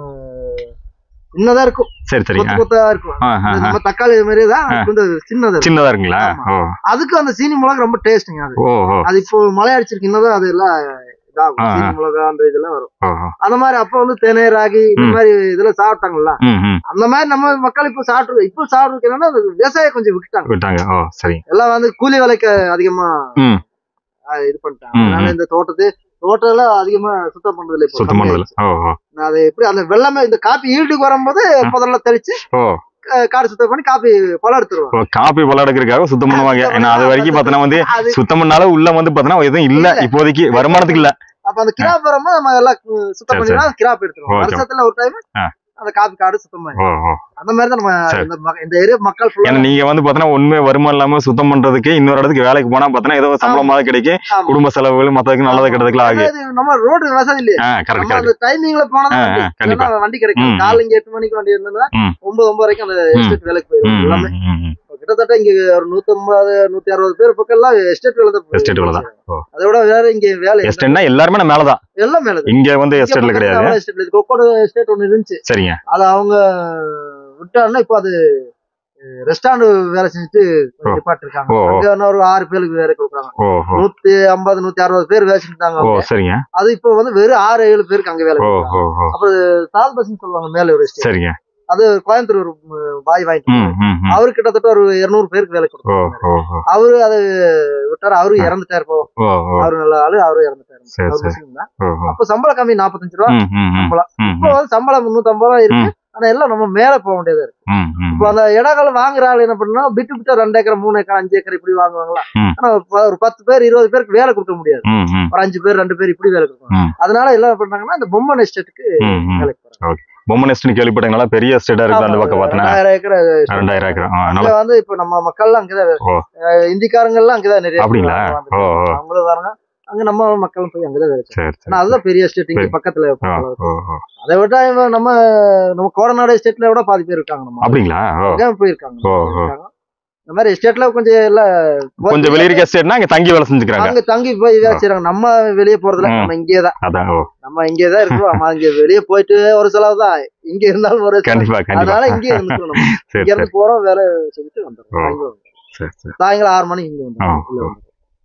சின்னதா இருக்கும் சரி சரிங்க கொத்து கொத்தா இருக்கும் ஆ, ஆ, இந்த ஆ. நம்ம தக்காளி மாதிரியே தான் அது கொஞ்சம் சின்னதா இருக்கும் சின்னதா இருக்குங்களா ஆமா. ஓ அதுக்கு அந்த சீனி மிளகா ரொம்ப டேஸ்ட்டுங்க அது ஓ ஓ அது இப்போ மழை அடிச்சிருக்கு இன்னும் அது எல்லாம் இதாகும் ஆ, ஆ. சீனி மிளகா அந்த இதெல்லாம் வரும் ஓ ஓ. அந்த மாதிரி அப்ப வந்து தேனை ராகி இந்த ம். மாதிரி இதெல்லாம் சாப்பிட்டாங்கல்ல ம் ம் அந்த மாதிரி நம்ம மக்கள் இப்போ சாப்பிட்டு இப்போ சாப்பிட்டு என்னன்னா அது விவசாயம் கொஞ்சம் விட்டுட்டாங்க விட்டாங்க ஓ சரி எல்லாம் வந்து கூலி வேலைக்கு அதிகமா ம் ஆஹ், இது பண்ணிட்டாங்க ம், அதனால இந்த தோட்டத்து தோட்டம் எல்லாம் அதிகமா சுத்தம் பண்றது இல்லை இப்போ சுத்தம் பண்ணதுல ஓ ஓ நான் அது எப்படி அந்த வெள்ளமே இந்த காப்பி ஈல்டுக்கு வரும்போது முதல்ல தெளிச்சு ஓ அஹ், காடு சுத்தம் பண்ணி காப்பி பழம் எடுத்துருவாங்க ஓ காப்பி பழம் எடுக்கிறதுக்காக சுத்தம் பண்ணுவாங்க ஏன்னா அது வரைக்கும் பார்த்தோன்னா வந்து அது சுத்தம் பண்ணாலும் உள்ள வந்து பார்த்தோன்னா எதுவும் இல்ல இல்ல. இப்போதைக்கு வருமானத்துக்கு இல்ல அப்ப அந்த கிராப் வரும்போது நம்ம எல்லாம் கு- சுத்தம் சரி, பண்ணினா கிராப் எடுத்துருவோம் ஓகே. வருஷத்துல ஒரு டைம் ஆ. அந்த காப்பி காடு சுத்தம் பண்ணி ஓ ஓ அந்த மாதிரி தான் நம்ம சரி. இந்த ம- இந்த ஏரியா மக்கள் ஃபுல்லா ஏன்னா நீங்க வந்து பார்த்தோன்னா உண்மை வருமானம் இல்லாம சுத்தம் பண்றதுக்கு இன்னொரு இடத்துக்கு வேலைக்கு போனா பார்த்தோன்னா ஏதோ சம்பளமாக கிடைக்கும் ஆமா. குடும்ப செலவுகள் மத்ததுக்கு நல்லது கெட்டதுக்குலாம் ஆகு அதாவது நம்ம ரோடு வசதி இல்லையா ஆ கரெக்ட் நம்ம கரெக்ட் அந்த டைமிங்ல போனா ஆ, ஆ, கண்டிப்பா. வண்டி கிடைக்கும் ம், காலைல இங்க எட்டு மணிக்கு வண்டி இருந்ததுன்னா ம். ஒன்பது ஒன்பது வரைக்கும் அந்த ம். எஸ்டேட் வேலைக்கு போயிடும் ம் எல்லாமே ம், ம், ம். இப்ப கிட்டத்தட்ட இங்க ஒரு நூத்தி ஐம்பது நூத்தி அறுபது பேர் பக்கம் எல்லாம் எஸ்டேட் வேலை தான் Estate வேலை தான். ஓ. அதை விட வேற இங்க வேலை எந்த- எஸ்டேட்னா எல்லாருமே நான் மேலதான் எல்லாம் மேல இங்க வந்து எஸ்டேட்ல கிடையாது எஸ்டேட்ல கொக்கோட எஸ்டேட் ஒண்ணு இருந்துச்சு சரிங்க அது அவங்க விட்டாங்கன்னா இப்ப அது ரெஸ்டாரண்ட் வேலை செஞ்சுட்டு ஓ. டிபார்ட் இருக்காங்க ஓ, ஓ. அங்க இன்னும் ஒரு ஆறு பேருக்கு வேலை கொடுக்குறாங்க ஓ ஓ நூத்தி ஐம்பது நூத்தி அறுபது பேர் வேலை செஞ்சுட்டாங்க ஓ அவங்க. சரிங்க அது இப்போ வந்து வெறும் ஆறு ஏழு பேருக்கு அங்க வேலை ஓ கொடுக்குறாங்க. ஓ ஓ அப்புறம் சால் பஸ்ன்னு சொல்லுவாங்க மேல ஒரு estate. சரிங்க அது கோயம்புத்தூர் ஒரு ம், பாய் வாங்கிட்டு ம் வந்தாரு. ம் ம். அவரு கிட்டத்தட்ட ஒரு இருநூறு பேருக்கு வேலை ஓ கொடுத்தாரு ஓ ஓ அவரு அது விட்டாரு அவரு இறந்துட்டாரு இப்போ ஓ ஓ அவரு நல்ல ஆளு அவரு இறந்துட்டாரு சரி, அவர் சரி. முஸ்லீம் தான் ஓ ஓ அப்ப சம்பளம் கம்மி நாற்பத்தஞ்சு ரூபா ம் ம் ம் சம்பளம் ம் இப்போ வந்து சம்பளம் முன்னூத்தி ஐம்பது ரூபா இருக்கு ஆனா எல்லாம் நம்ம மேல போக வேண்டியதா இருக்கு ம் ம் இப்போ அந்த இடங்கள் வாங்குற ஆள் என்ன பண்ணா பிட்டு பிட்டா ரெண்டு ஏக்கர் மூணு ஏக்கர் அஞ்சு ஏக்கர் இப்படி வாங்குவாங்களா ம். ஆனா ப- ஒரு பத்து பேர் இருபது பேருக்கு வேலை கொடுக்க முடியாது ம் ம் ஒரு அஞ்சு பேர் ரெண்டு பேர் இப்படி வேலை கொடுப்பாங்க ம். அதனால எல்லாம் என்ன பண்றாங்கன்னா இந்த பொம்மன் எஸ்டேட்டுக்கு ம் ம் வேலைக்கு போறாங்க பொம்மன் எஸ்ட்னு கேள்விப்பட்டீங்களா பெரிய எஸ்டேட்டா இருக்கு அந்த பக்கம் பார்த்தனா ரெண்டாயிரம் ஏக்கர் ரெண்டாயிரம் ஏக்கர் ஆ, அங்க நல்லா வந்து இப்ப நம்ம மக்கள் அங்கதான் ஓ. அஹ் இந்திக்காரங்க எல்லாம் அங்கதான் நிறைய பேர் அப்படிங்களா? வாழ்ந்துட்டு ஓ, ஓ. அவங்களும் வராங்க அங்க நம்ம மக்களும் போய் அங்கதான் வேலை செய்றாங்க. சரி சரி ஆனா அதுதான் பெரிய எஸ்டேட் இங்க சரி. பக்கத்துல ஓ ஓ ஓ அதை விட்டா இவன் நம்ம நம்ம கோடநாடு எஸ்டேட்ல விட பாதி பேர் இருக்காங்க நம்ம அப்படிங்களா ஓ அங்க போயிருக்காங்க ஓ, ஓ. இருக்காங்க. இந்த மாதிரி எஸ்டேட்ல கொஞ்சம் எல்லாம் கொஞ்சம் வெளிய இருக்க எஸ்டேட்னா அங்க தங்கி வேலை செஞ்சுக்கிறாங்க அங்க தங்கி போய் வேலை செய்றாங்க நம்ம வெளியே போறதுல ம். நம்ம இங்கே தான் அதான் ஓ நம்ம இங்கே தான் இருக்கோம் நம்ம இங்க வெளியே போயிட்டு ஒரு செலவு தான் இங்க இருந்தாலும் ஒரு செலவு. கண்டிப்பா கண்டிப்பா அதனால இங்கே இருந்துக்கணும் நம்ம சரி இங்க சரி இருந்து போறோம் வேலை செஞ்சுட்டு வந்துடும் ஓ. சாயங்காலம் சரி சரி சாயங்காலம் ஆறு மணிக்கு இங்க ஆ, வந்துடும் உள்ள வந்துரும்.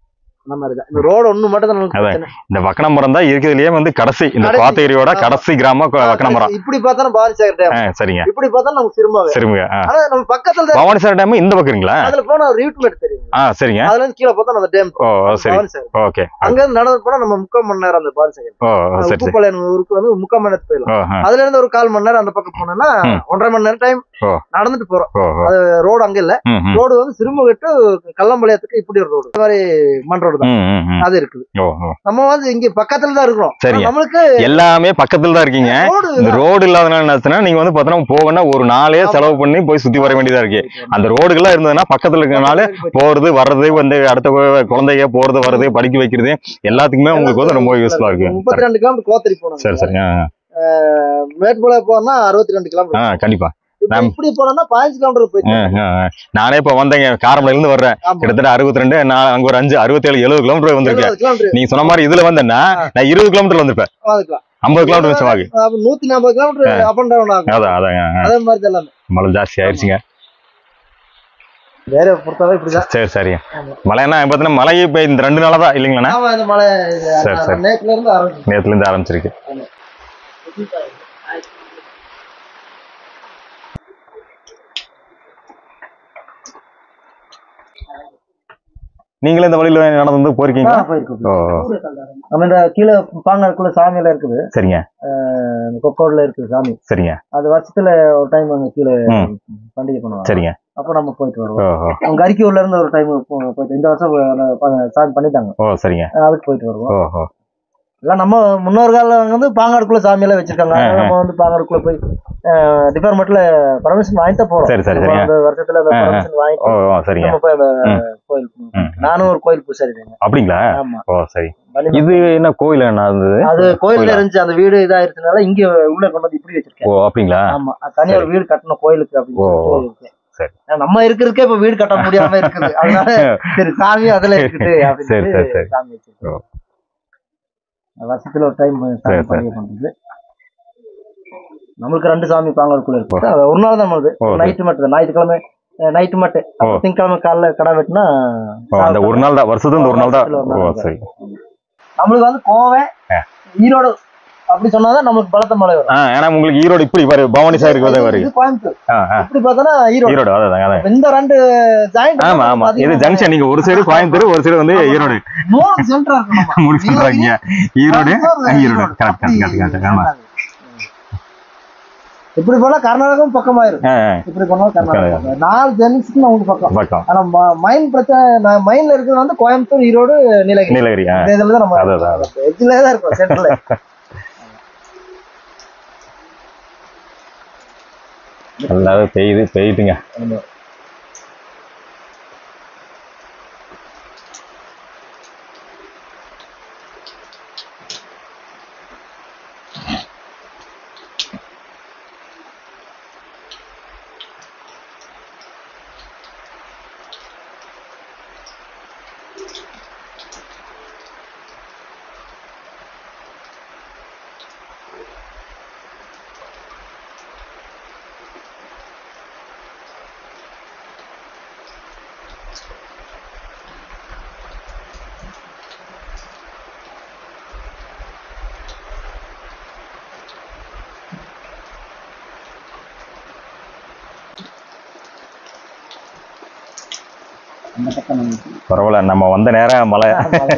அந்த மாதிரி தான் இந்த ரோடு ஒண்ணு மட்டும் தான் நமக்கு அதான். பிரச்சனை. இந்த வக்கனமரம் தான் இருக்கிறதுலயே வந்து கடைசி இந்த கடைசி. கோத்தகிரியோட ஆமா. கடைசி கிராமம் கொ- வக்கனமரம் இப்படி பார்த்தா பாரிசாகர் டேம் ஆ, சரிங்க இப்படி பார்த்தா நமக்கு சிறுமாவே சரிங்க ஆ. ஆனா நம்ம பக்கத்துல தான் பவானிசாகர் டேம் இந்த பக்கம் இருக்குங்களா அதுல போனா ஒரு யூடியூப் தெரியும் ஆ சரிங்க அதுல இருந்து கீழே பார்த்தா அந்த டேம் ஓ ஓ, சரி பாரிசாகர் ஓகே அங்க இருந்து நடந்து போனா நம்ம முக்கால் மணி நேரம் அந்த பாரிசாகர் ஓ ஓ, சரி சரி உப்புப்பாளையம் ஊருக்கு வந்து முக்கால் மணி நேரத்துக்கு போயிடலாம் ஓ ஆ, அதுல இருந்து ஒரு கால் மணி நேரம் அந்த பக்கம் போனோம்னா ம். ஒன்றரை மணி நேரம் டைம் ஓ. நடந்துட்டு போறோம் ஓ ஓ ரோடு அங்க இல்ல ம் ம் ரோடு வந்து சிறுமுகட்டு கல்லம்பாளையத்துக்கு இப்படி ஒரு ரோடு இந்த மாதிரி மண் ரோடு தான் ம், ம், ம். அது இருக்குது ஓ ஓ நம்ம வந்து இங்க பக்கத்துல தான் இருக்கிறோம் சரிங்க. ஆனா நம்மளுக்கு எல்லாமே பக்கத்துல தான் இருக்கீங்க ரோடு இந்த ரோடு இல்லாதனால என்னாச்சுன்னா நீங்க வந்து பார்த்தோன்னா போகணும்னா ஒரு நாளே செலவு பண்ணி போய் சுத்தி வர வேண்டியதா இருக்கு அந்த ரோடுகள்லாம் இருந்ததுன்னா பக்கத்துல இருக்கறனால போறது வர்றது வந்து அடுத்த கு- குழந்தைங்க போறது வர்றது படிக்க வைக்கிறது எல்லாத்துக்குமே உங்களுக்கு வந்து ரொம்ப யூஸ்ஃபுல்லா இருக்கு முப்பத்தி ரெண்டு கிலோமீட்டர் கோத்தரி போனோம் சரி சரி ஆ, மேட்டுப்பாளையம் போனா அறுபத்தி ரெண்டு ஆ கிலோமீட்டர் கண்டிப்பா இப்ப நாம்- இப்படி போனோம்னா பதினஞ்சு கிலோமீட்டர் போயிட்டு ஆ, ஆ, ஆ. நானே இப்ப வந்தேங்க காரமடையில இருந்து வர்றேன் ஆமா. கிட்டத்தட்ட அறுபத்தி ரெண்டு நான் அங்க ஒரு அஞ்சு அறுபத்தேழு எழுபது கிலோமீட்டர் வந்திருக்கேன் எழுபது கிலோமீட்டர் நீங்க சொன்ன மாதிரி இதுல வந்தேன்னா நான் இருபது கிலோமீட்டர் வந்திருப்பேன் வாங்கிக்கலாம் ஐம்பது கிலோமீட்டர் மிச்சம் ஆகு அப்ப நூத்தி நாற்பது கிலோமீட்டர் அப் அண்ட் டவுன் ஆகும் அதான் அதான் ஆ, ஆ. அதே மாதிரி தான் எல்லாமே மழை ஜாஸ்தி ஆயிடுச்சுங்க வேற பொறுத்தவரை இப்படிதான் சரி சரிங்க ஆமா. மழைன்னா பார்த்தீங்கன்னா மழை இப்ப இந்த ரெண்டு நாளா தான் இல்லைங்களாண்ணா ஆமா இந்த மழை இது சரி, சரி. நேத்துல இருந்து ஆரம்பிச்சு நேத்துல இருந்து ஆரம்பிச்சிருக்கு நீங்களும் இந்த வழியில நடந்து வந்து போயிருக்கீங்களா போயிருக்கோம் ஓ நம்ம இந்த கீழே பாங்கற்குள்ள சாமி எல்லாம் இருக்குது சரிங்க இந்த கொக்கோடுல இருக்குது சாமி சரிங்க அது வருஷத்துல ஒரு டைம் அங்க கீழே ம். பண்டிகை பண்ணுவாங்க சரிங்க அப்ப நம்ம போயிட்டு வருவோம் ஓ ஓ அவங்க அரிக்கூர்ல இருந்து ஒரு டைம் போயிட்டு இந்த வருஷம் ப- ப- சாமி பண்ணிட்டாங்க ஓ சரிங்க அதுக்கு போயிட்டு வருவோம் ஓ ஓ எல்லாம் நம்ம முன்னோர்கள் வந்து பாங்காடுக்குள்ள சாமி எல்லாம் வச்சிருக்காங்க ஆ, ஆ. நம்ம வந்து பாங்காடுக்குள்ள போய் டிபார்ட்மெண்ட்ல பர்மிஷன் வாங்கிட்டு தான் போறோம் சரி, சரி, நம்ம சரிங்க. அந்த வருஷத்துல அந்த ஆ, ஆ. பர்மிஷன் வாங்கிட்டு ஓ ஓ சரிங்க நம்ம போய் அந்த ம். கோயில் ம். நானும் ஒரு கோயில் பூசாரி தாங்க. அப்படிங்களா ஆமா ஓ சரி வள்ளிமலை. இது என்ன கோயில் என்ன இருந்தது அது கோயில்ல கோயிலா? இருந்துச்சு அந்த வீடு இதாயிருச்சனால இங்க உள்ள கொண்டு வந்து இப்படி வச்சிருக்கேன் ஓ அப்படிங்களா ஆமா அது தனியா ஒரு வீடு கட்டணும் கோயிலுக்கு அப்படின்னு ஓ, சொல்லிட்டு இருக்கேன். சரி. ஆனா, நம்ம இருக்கிறதுக்கே இப்ப வீடு கட்ட முடியாம இருக்குது அதனால சரி சாமி அதுல இருக்குது சரி, அப்படின்னு சரி, சரி. சாமி வச்சிருக்கோம் வருஷத்துல ஒரு டைம் சரி, சாமி சரி. பண்டிகை பண்றது நம்மளுக்கு ரெண்டு சாமி பாங்கலுக்குள்ள இருக்கு அது ஒரு நாள் தான் நம்மளுது ஓ, சரி. நைட்டு மட்டும் தான் ஞாயிற்றுக்கிழமை நைட்டு மட்டும் ஓ. அப்புறம் திங்கக்கிழமை காலைல கடை வெட்டினா ஓ அந்த ஒரு நாள் தான் வருஷத்துக்கு இந்த ஒரு நாள் தான் வருஷத்துல ஒரு ஓ நாள் தான். சரி நம்மளுக்கு வந்து கோவை ஈரோடு அப்படி சொன்னாதான் நமக்கு பலத்த மழை வரும் ஆ ஏன்னா உங்களுக்கு ஈரோடு இப்படி வரு பவானி சார் இருக்கிறதே வருது இது கோயம்புத்தூர் ஆ ஆ இப்படி பார்த்தோன்னா ஈரோடு ஈரோடு அதான் அதான் இப்ப இந்த ரெண்டு ஜாயிண்ட் ஆமா ஆமா இது ஜங்ஷன் நீங்க ஒரு சைடு கோயம்புத்தூர் ஒரு சைடு வந்து ஈரோடு மூணு சென்டரா இருக்கு நம்ம. மூணு சொல்றாங்க ஈரோடு கோயம்புத்தூர், ஈரோடு கரெக்ட் அப்படி கரெக்ட் கரெக்ட் ஆமா இப்படி போனா கர்நாடகம் பக்கமாயிரும் ஆ, ஆ, இப்படி போனா கர்நாடகம் நாலு ஜங்ஷன் நமக்கு பக்கம் பக்கம் ஆனா மைன் பிரச்சனை நான் மைன்ல இருக்கிறது வந்து கோயம்புத்தூர் ஈரோடு நீலகிரி நீலகிரி ஆ இந்த இதுல தான் நம்ம அதான், அதான். எஜ்ல தான் இருக்கும் சென்டர்ல நல்லாவே பெய்யுது பெய்யுதுங்க அந்த பக்கம் நமக்கு. பரவாயில்ல நம்ம வந்த நேரம் மழை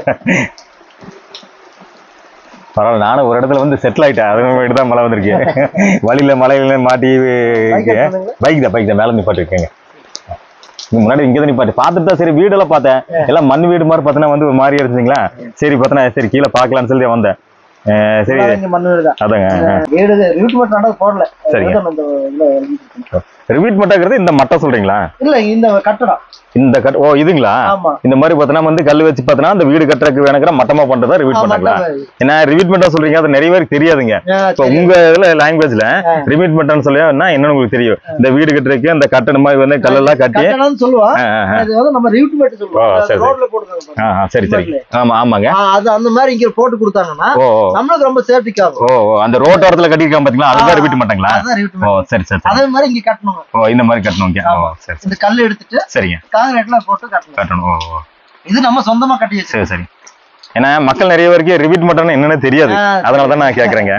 பரவாயில்ல நானும் ஒரு இடத்துல வந்து செட்டில் ஆயிட்டேன் அது தான் மழை வந்திருக்கு வழியில மலையில மாட்டி Bike எடுத்துவந்தீங்களா? பைக் தான் பைக் தான் மேலே நிப்பாட்டி இருக்கேங்க இங்க முன்னாடி இங்கே தான் நிப்பாட்டி பார்த்துட்டு தான் சரி வீடெல்லாம் பார்த்தேன் எல்லாம் மண் வீடு மாதிரி பார்த்தீங்கன்னா வந்து ஒரு மாதிரி இருந்துச்சுங்களா சரி பார்த்தனா சரி கீழே பார்க்கலாம்னு சொல்லி வந்தேன் அஹ் சரி ஃபுல்லாவே இங்க மண்ணு வீடு தான் அதாங்க வீடு ரூட் மட்டும் நடந்து போடல சரிங்க. அதுதான் இந்த இதுல எழுதிட்டு இருக்கேன். ரிவீட் மட்டாங்கிறது இந்த மட்டை சொல்றீங்களா இல்ல இந்த கட்டடம் இந்த கட் ஓ இதுங்களா ஆமா இந்த மாதிரி பார்த்தீங்கன்னா வந்து கல் வச்சு பார்த்தீங்கன்னா அந்த வீடு கட்டுறதுக்கு வேணுங்கிற மட்டமா பண்றதா ரிவீட் ஆமா, பண்ணாங்களா மட்டம். ஏன்னா ரிவீட் மட்டா சொல்றீங்க அது நிறைய பேருக்கு தெரியாதுங்க ஆ, இப்போ சரி. உங்க இதுல லாங்குவேஜ்ல ரிவீட் மட்டன்னு சொல்லி என்னன்னு உங்களுக்கு தெரியும் இந்த வீடு கட்டுறதுக்கு அந்த கட்டணம் மாதிரி வந்து கல்லெல்லாம் கட்டி கட்டடம்னு சொல்லுவோம் ஆ, ஆ, ஆ. அது வந்து நம்ம ரூட் மட்டும் ஓ, சொல்லுவோம் சரி, சரி. ரோட்ல போட்டுருக்காங்க ஆ, ஆ, சரி சரி ஆமா ஆமாங்க ஆ, அது அந்த மாதிரி இங்க போட்டு கொடுத்தாங்கன்னா ஓ ஓ, நம்மளுக்கு ரொம்ப சேஃப்டிக்கா இருக்கும் ஓ ஓ அந்த ரோட்டோரத்துல கட்டியிருக்காங்க பாத்தீங்களா அதுதான் ஆ. ரிப்பீட் மாட்டாங்களா அதான் ரூட் ஓ சரி சரி சரி அதே மாதிரி இங்க கட்டணும் ஓ இந்த மாதிரி கட்டணும் ஓகே ஓ ஆமா. சரி சரி இந்த கல் எடுத்துட்டு சரிங்க காங்கிரீட்ல போட்டு கட்டணும் கட்டணும் ஓ ஓ இது நம்ம சொந்தமா கட்டி வச்சு சரி சரி ஏன்னா மக்கள் நிறைய பேருக்கு ரிவீட் மட்டன் என்னன்னு தெரியாது அதனால தான் நான் கேட்குறேங்க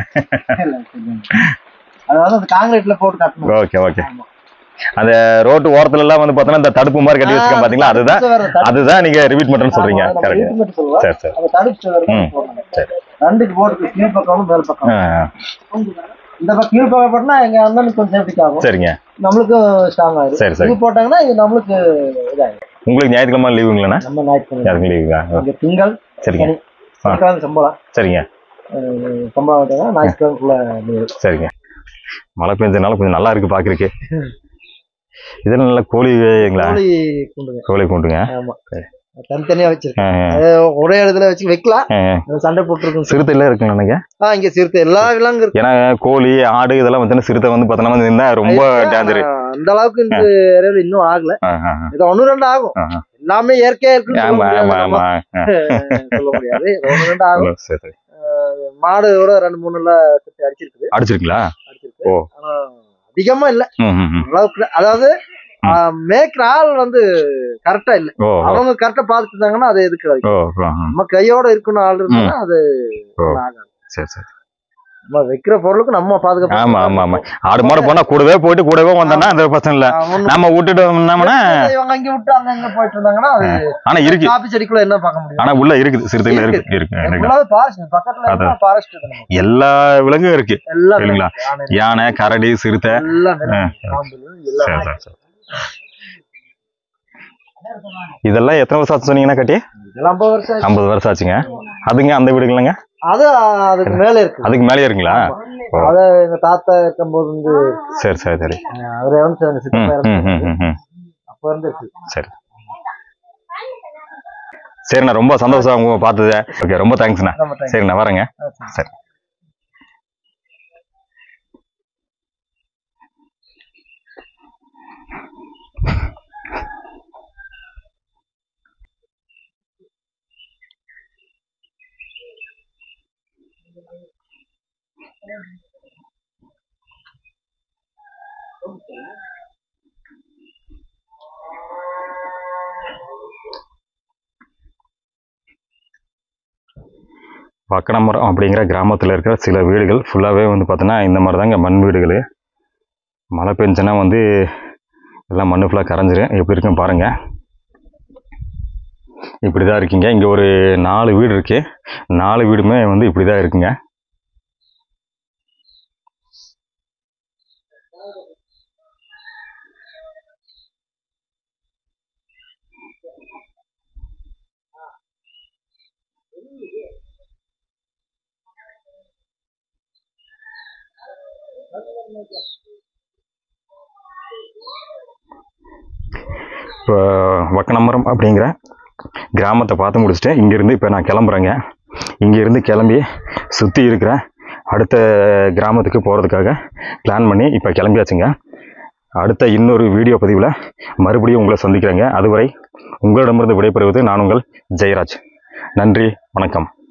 அதாவது அது காங்கிரீட்ல போட்டு கட்டணும் ஓகே ஓகே அந்த ரோட்டு ஓரத்துல எல்லாம் வந்து பார்த்தோன்னா இந்த தடுப்பு மாதிரி கட்டி வச்சிருக்கேன் பாத்தீங்களா அதுதான் தடுப்பு சுவர், தடுப்பு அதுதான் நீங்க ரிவீட் மட்டன் சொல்றீங்க ஆமா, நம்ம கரெக்ட் வீட்டு மட்டும் சொல்லலாம். சரி சரி அந்த தடுப்பு சுவர் ம். போடணும். சரி ரெண்டுக்கு போட்டு கீழ் பக்கம் மேல் பக்கம் ஆ, இந்த பக்கம் கீழ் பக்கம் போட்டா எங்க அண்ணனுக்கு கொஞ்சம் சேஃப்டிக் ஆகும் சரிங்க நம்மளுக்கும் ஸ்ட்ராங் ஆயிரும் சரி சரி இது போட்டாங்கன்னா இது நம்மளுக்கு இதாயிரும் உங்களுக்கு ஞாயிற்றுக்கிழமை லீவுங்களாண்ணா நம்ம ஞாயிற்றுக்கிழமை யாருக்கும் லீவுங்களா இங்க திங்கள் சரிங்க சனி சனிக்கிழமை சம்பளம் சரிங்க அஹ் சம்பளம் விட்டாங்கன்னா ஞாயிற்றுக்கிழமைக்குள்ள leave. சரிங்க மழை பெஞ்சதுனால கொஞ்சம் நல்லா இருக்கு பாக்குறதுக்கு இதெல்லாம் நல்ல கோழிங்களா கோழி குண்டுங்க கோழி கூண்டுங்க ஆமா சரி. தனித்தனியா வச்சிருக்கேன் ஆ, ஆ, அது ஒரே இடத்துல வச்சு வைக்கலாம் ஆ. அது சண்டை போட்டுருக்கும் சிறுத்தை எல்லாம் இருக்குங்க நினைக்க ஆ இங்க சிறுத்தை எல்லா விலங்கும் இருக்கு ஏன்னா கோழி ஆடு இதெல்லாம் வந்து சிறுத்தை வந்து பார்த்தோன்னா வந்து இருந்தா ரொம்ப டேஞ்சர் ஆ, அந்த அளவுக்கு இந்த ஏரியால இன்னும் ஆகல இது ஒண்ணு ரெண்டு ஆகும் ஆஹா. எல்லாமே இயற்கையா இருக்குன்னு சொல்ல ஆமா ஆமா முடியாது ஆமா நம்ம. சொல்ல முடியாது இது ஒண்ணு ரெண்டு ஆகும் சரி சரி மாடு கூட ரெண்டு மூணு எல்லாம் சுத்தி அடிச்சிருக்குது அடிச்சிருக்கீங்களா அடிச்சிருக்கு ஓ. ஆனா அதிகமா இல்ல ம் ம், ம். அளவுக்கு அதாவது ஆ, மேய்க்கிற ஆள் வந்து கரெக்டா இல்ல ஓ ஓ, அவங்க கரெக்டா பாத்துட்டாங்கன்னா அது எதுக்கு வரைக்கும் ஓ ஓ, ம். நம்ம கையோட இருக்கணும் ஆள் இருந்தா அது ஓ. ஆகாது சரி சரி நம்ம வைக்கிற பொருளுக்கு நம்ம பாதுகாப்பு ஆமா ஆமா ஆமா ஆடு மாடு போனா கூடவே போயிட்டு கூடவே வந்தோம்னா அந்த பிரச்சனை இல்ல ஆ, ஒண்ணு நம்ம விட்டுட்டு வந்தோம்னா இவங்க அங்க விட்டு அங்க இங்க போயிட்டு இருந்தாங்கன்னா அது ஆனா இருக்கு காபி செடிக்குள்ள என்ன பார்க்க முடியும் ஆனா உள்ள இருக்குது சிறுத்தைகள் இருக்கு இருக்கு இருக்கு. ஃபுல்லாவே ஃபாரஸ்ட் பக்கத்துல அதான். ஃபாரஸ்ட் இருக்கு நமக்கு. எல்லா விலங்கும் இருக்கு எல்லாம் சரிங்களா? யானை, யானை கரடி சிறுத்தை எல்லாம் ஆ, பாம்பு, எல்லாம் சரி சரி சரி இதெல்லாம் எத்தனை வருஷம் ஆச்சு சொன்னீங்கன்னா கட்டி இதெல்லாம் ஐம்பது வருஷம் ஆச்சு. ஐம்பது வருஷம் ஆச்சுங்க அதுங்க அந்த வீடுங்களாங்க அது அதுக்கு மேல இருக்கு அதுக்கு மேலே இருக்குங்களா ஓ. அத எங்க தாத்தா இருக்கும்போது வந்து சரி சரி சரி அஹ், அவரே வந்து எங்க ம் சித்தப்பா ம் ம் இருந்தாரு. ம், ம் அப்ப இருந்து இருக்கு சரி சரிண்ணா ரொம்ப சந்தோஷம் உங்க பார்த்தது ஓகே ரொம்ப தேங்க்ஸ்ண்ணா ரொம்ப thanks. சரிண்ணா வரேங்க ஆ, சரி. சரி வக்கனமரம் அப்படிங்கிற கிராமத்தில் இருக்கிற சில வீடுகள் ஃபுல்லாகவே வந்து பார்த்தோன்னா இந்த மாதிரி தாங்க மண் வீடுகள் மழை பெஞ்சுன்னா வந்து எல்லாம் மண்ணு ஃபுல்லாக கரைஞ்சிரும் எப்படி இருக்குன்னு பாருங்கள் இப்படி தான் இருக்கீங்க இங்கே ஒரு நாலு வீடு இருக்கு நாலு வீடுமே வந்து இப்படி தான் இருக்குங்க இப்போ வக்கனமரம் அப்படிங்கிற கிராமத்தை பார்த்து முடிச்சுட்டு இங்கேருந்து இப்போ நான் கிளம்புறேங்க இங்கேருந்து கிளம்பி சுற்றி இருக்கிற அடுத்த கிராமத்துக்கு போகிறதுக்காக பிளான் பண்ணி இப்போ கிளம்பியாச்சுங்க அடுத்த இன்னொரு வீடியோ பதிவில் மறுபடியும் உங்களை சந்திக்கிறேங்க அதுவரை உங்களிடமிருந்து விடைபெறுவது நான் உங்கள் ஜெயராஜ் நன்றி வணக்கம்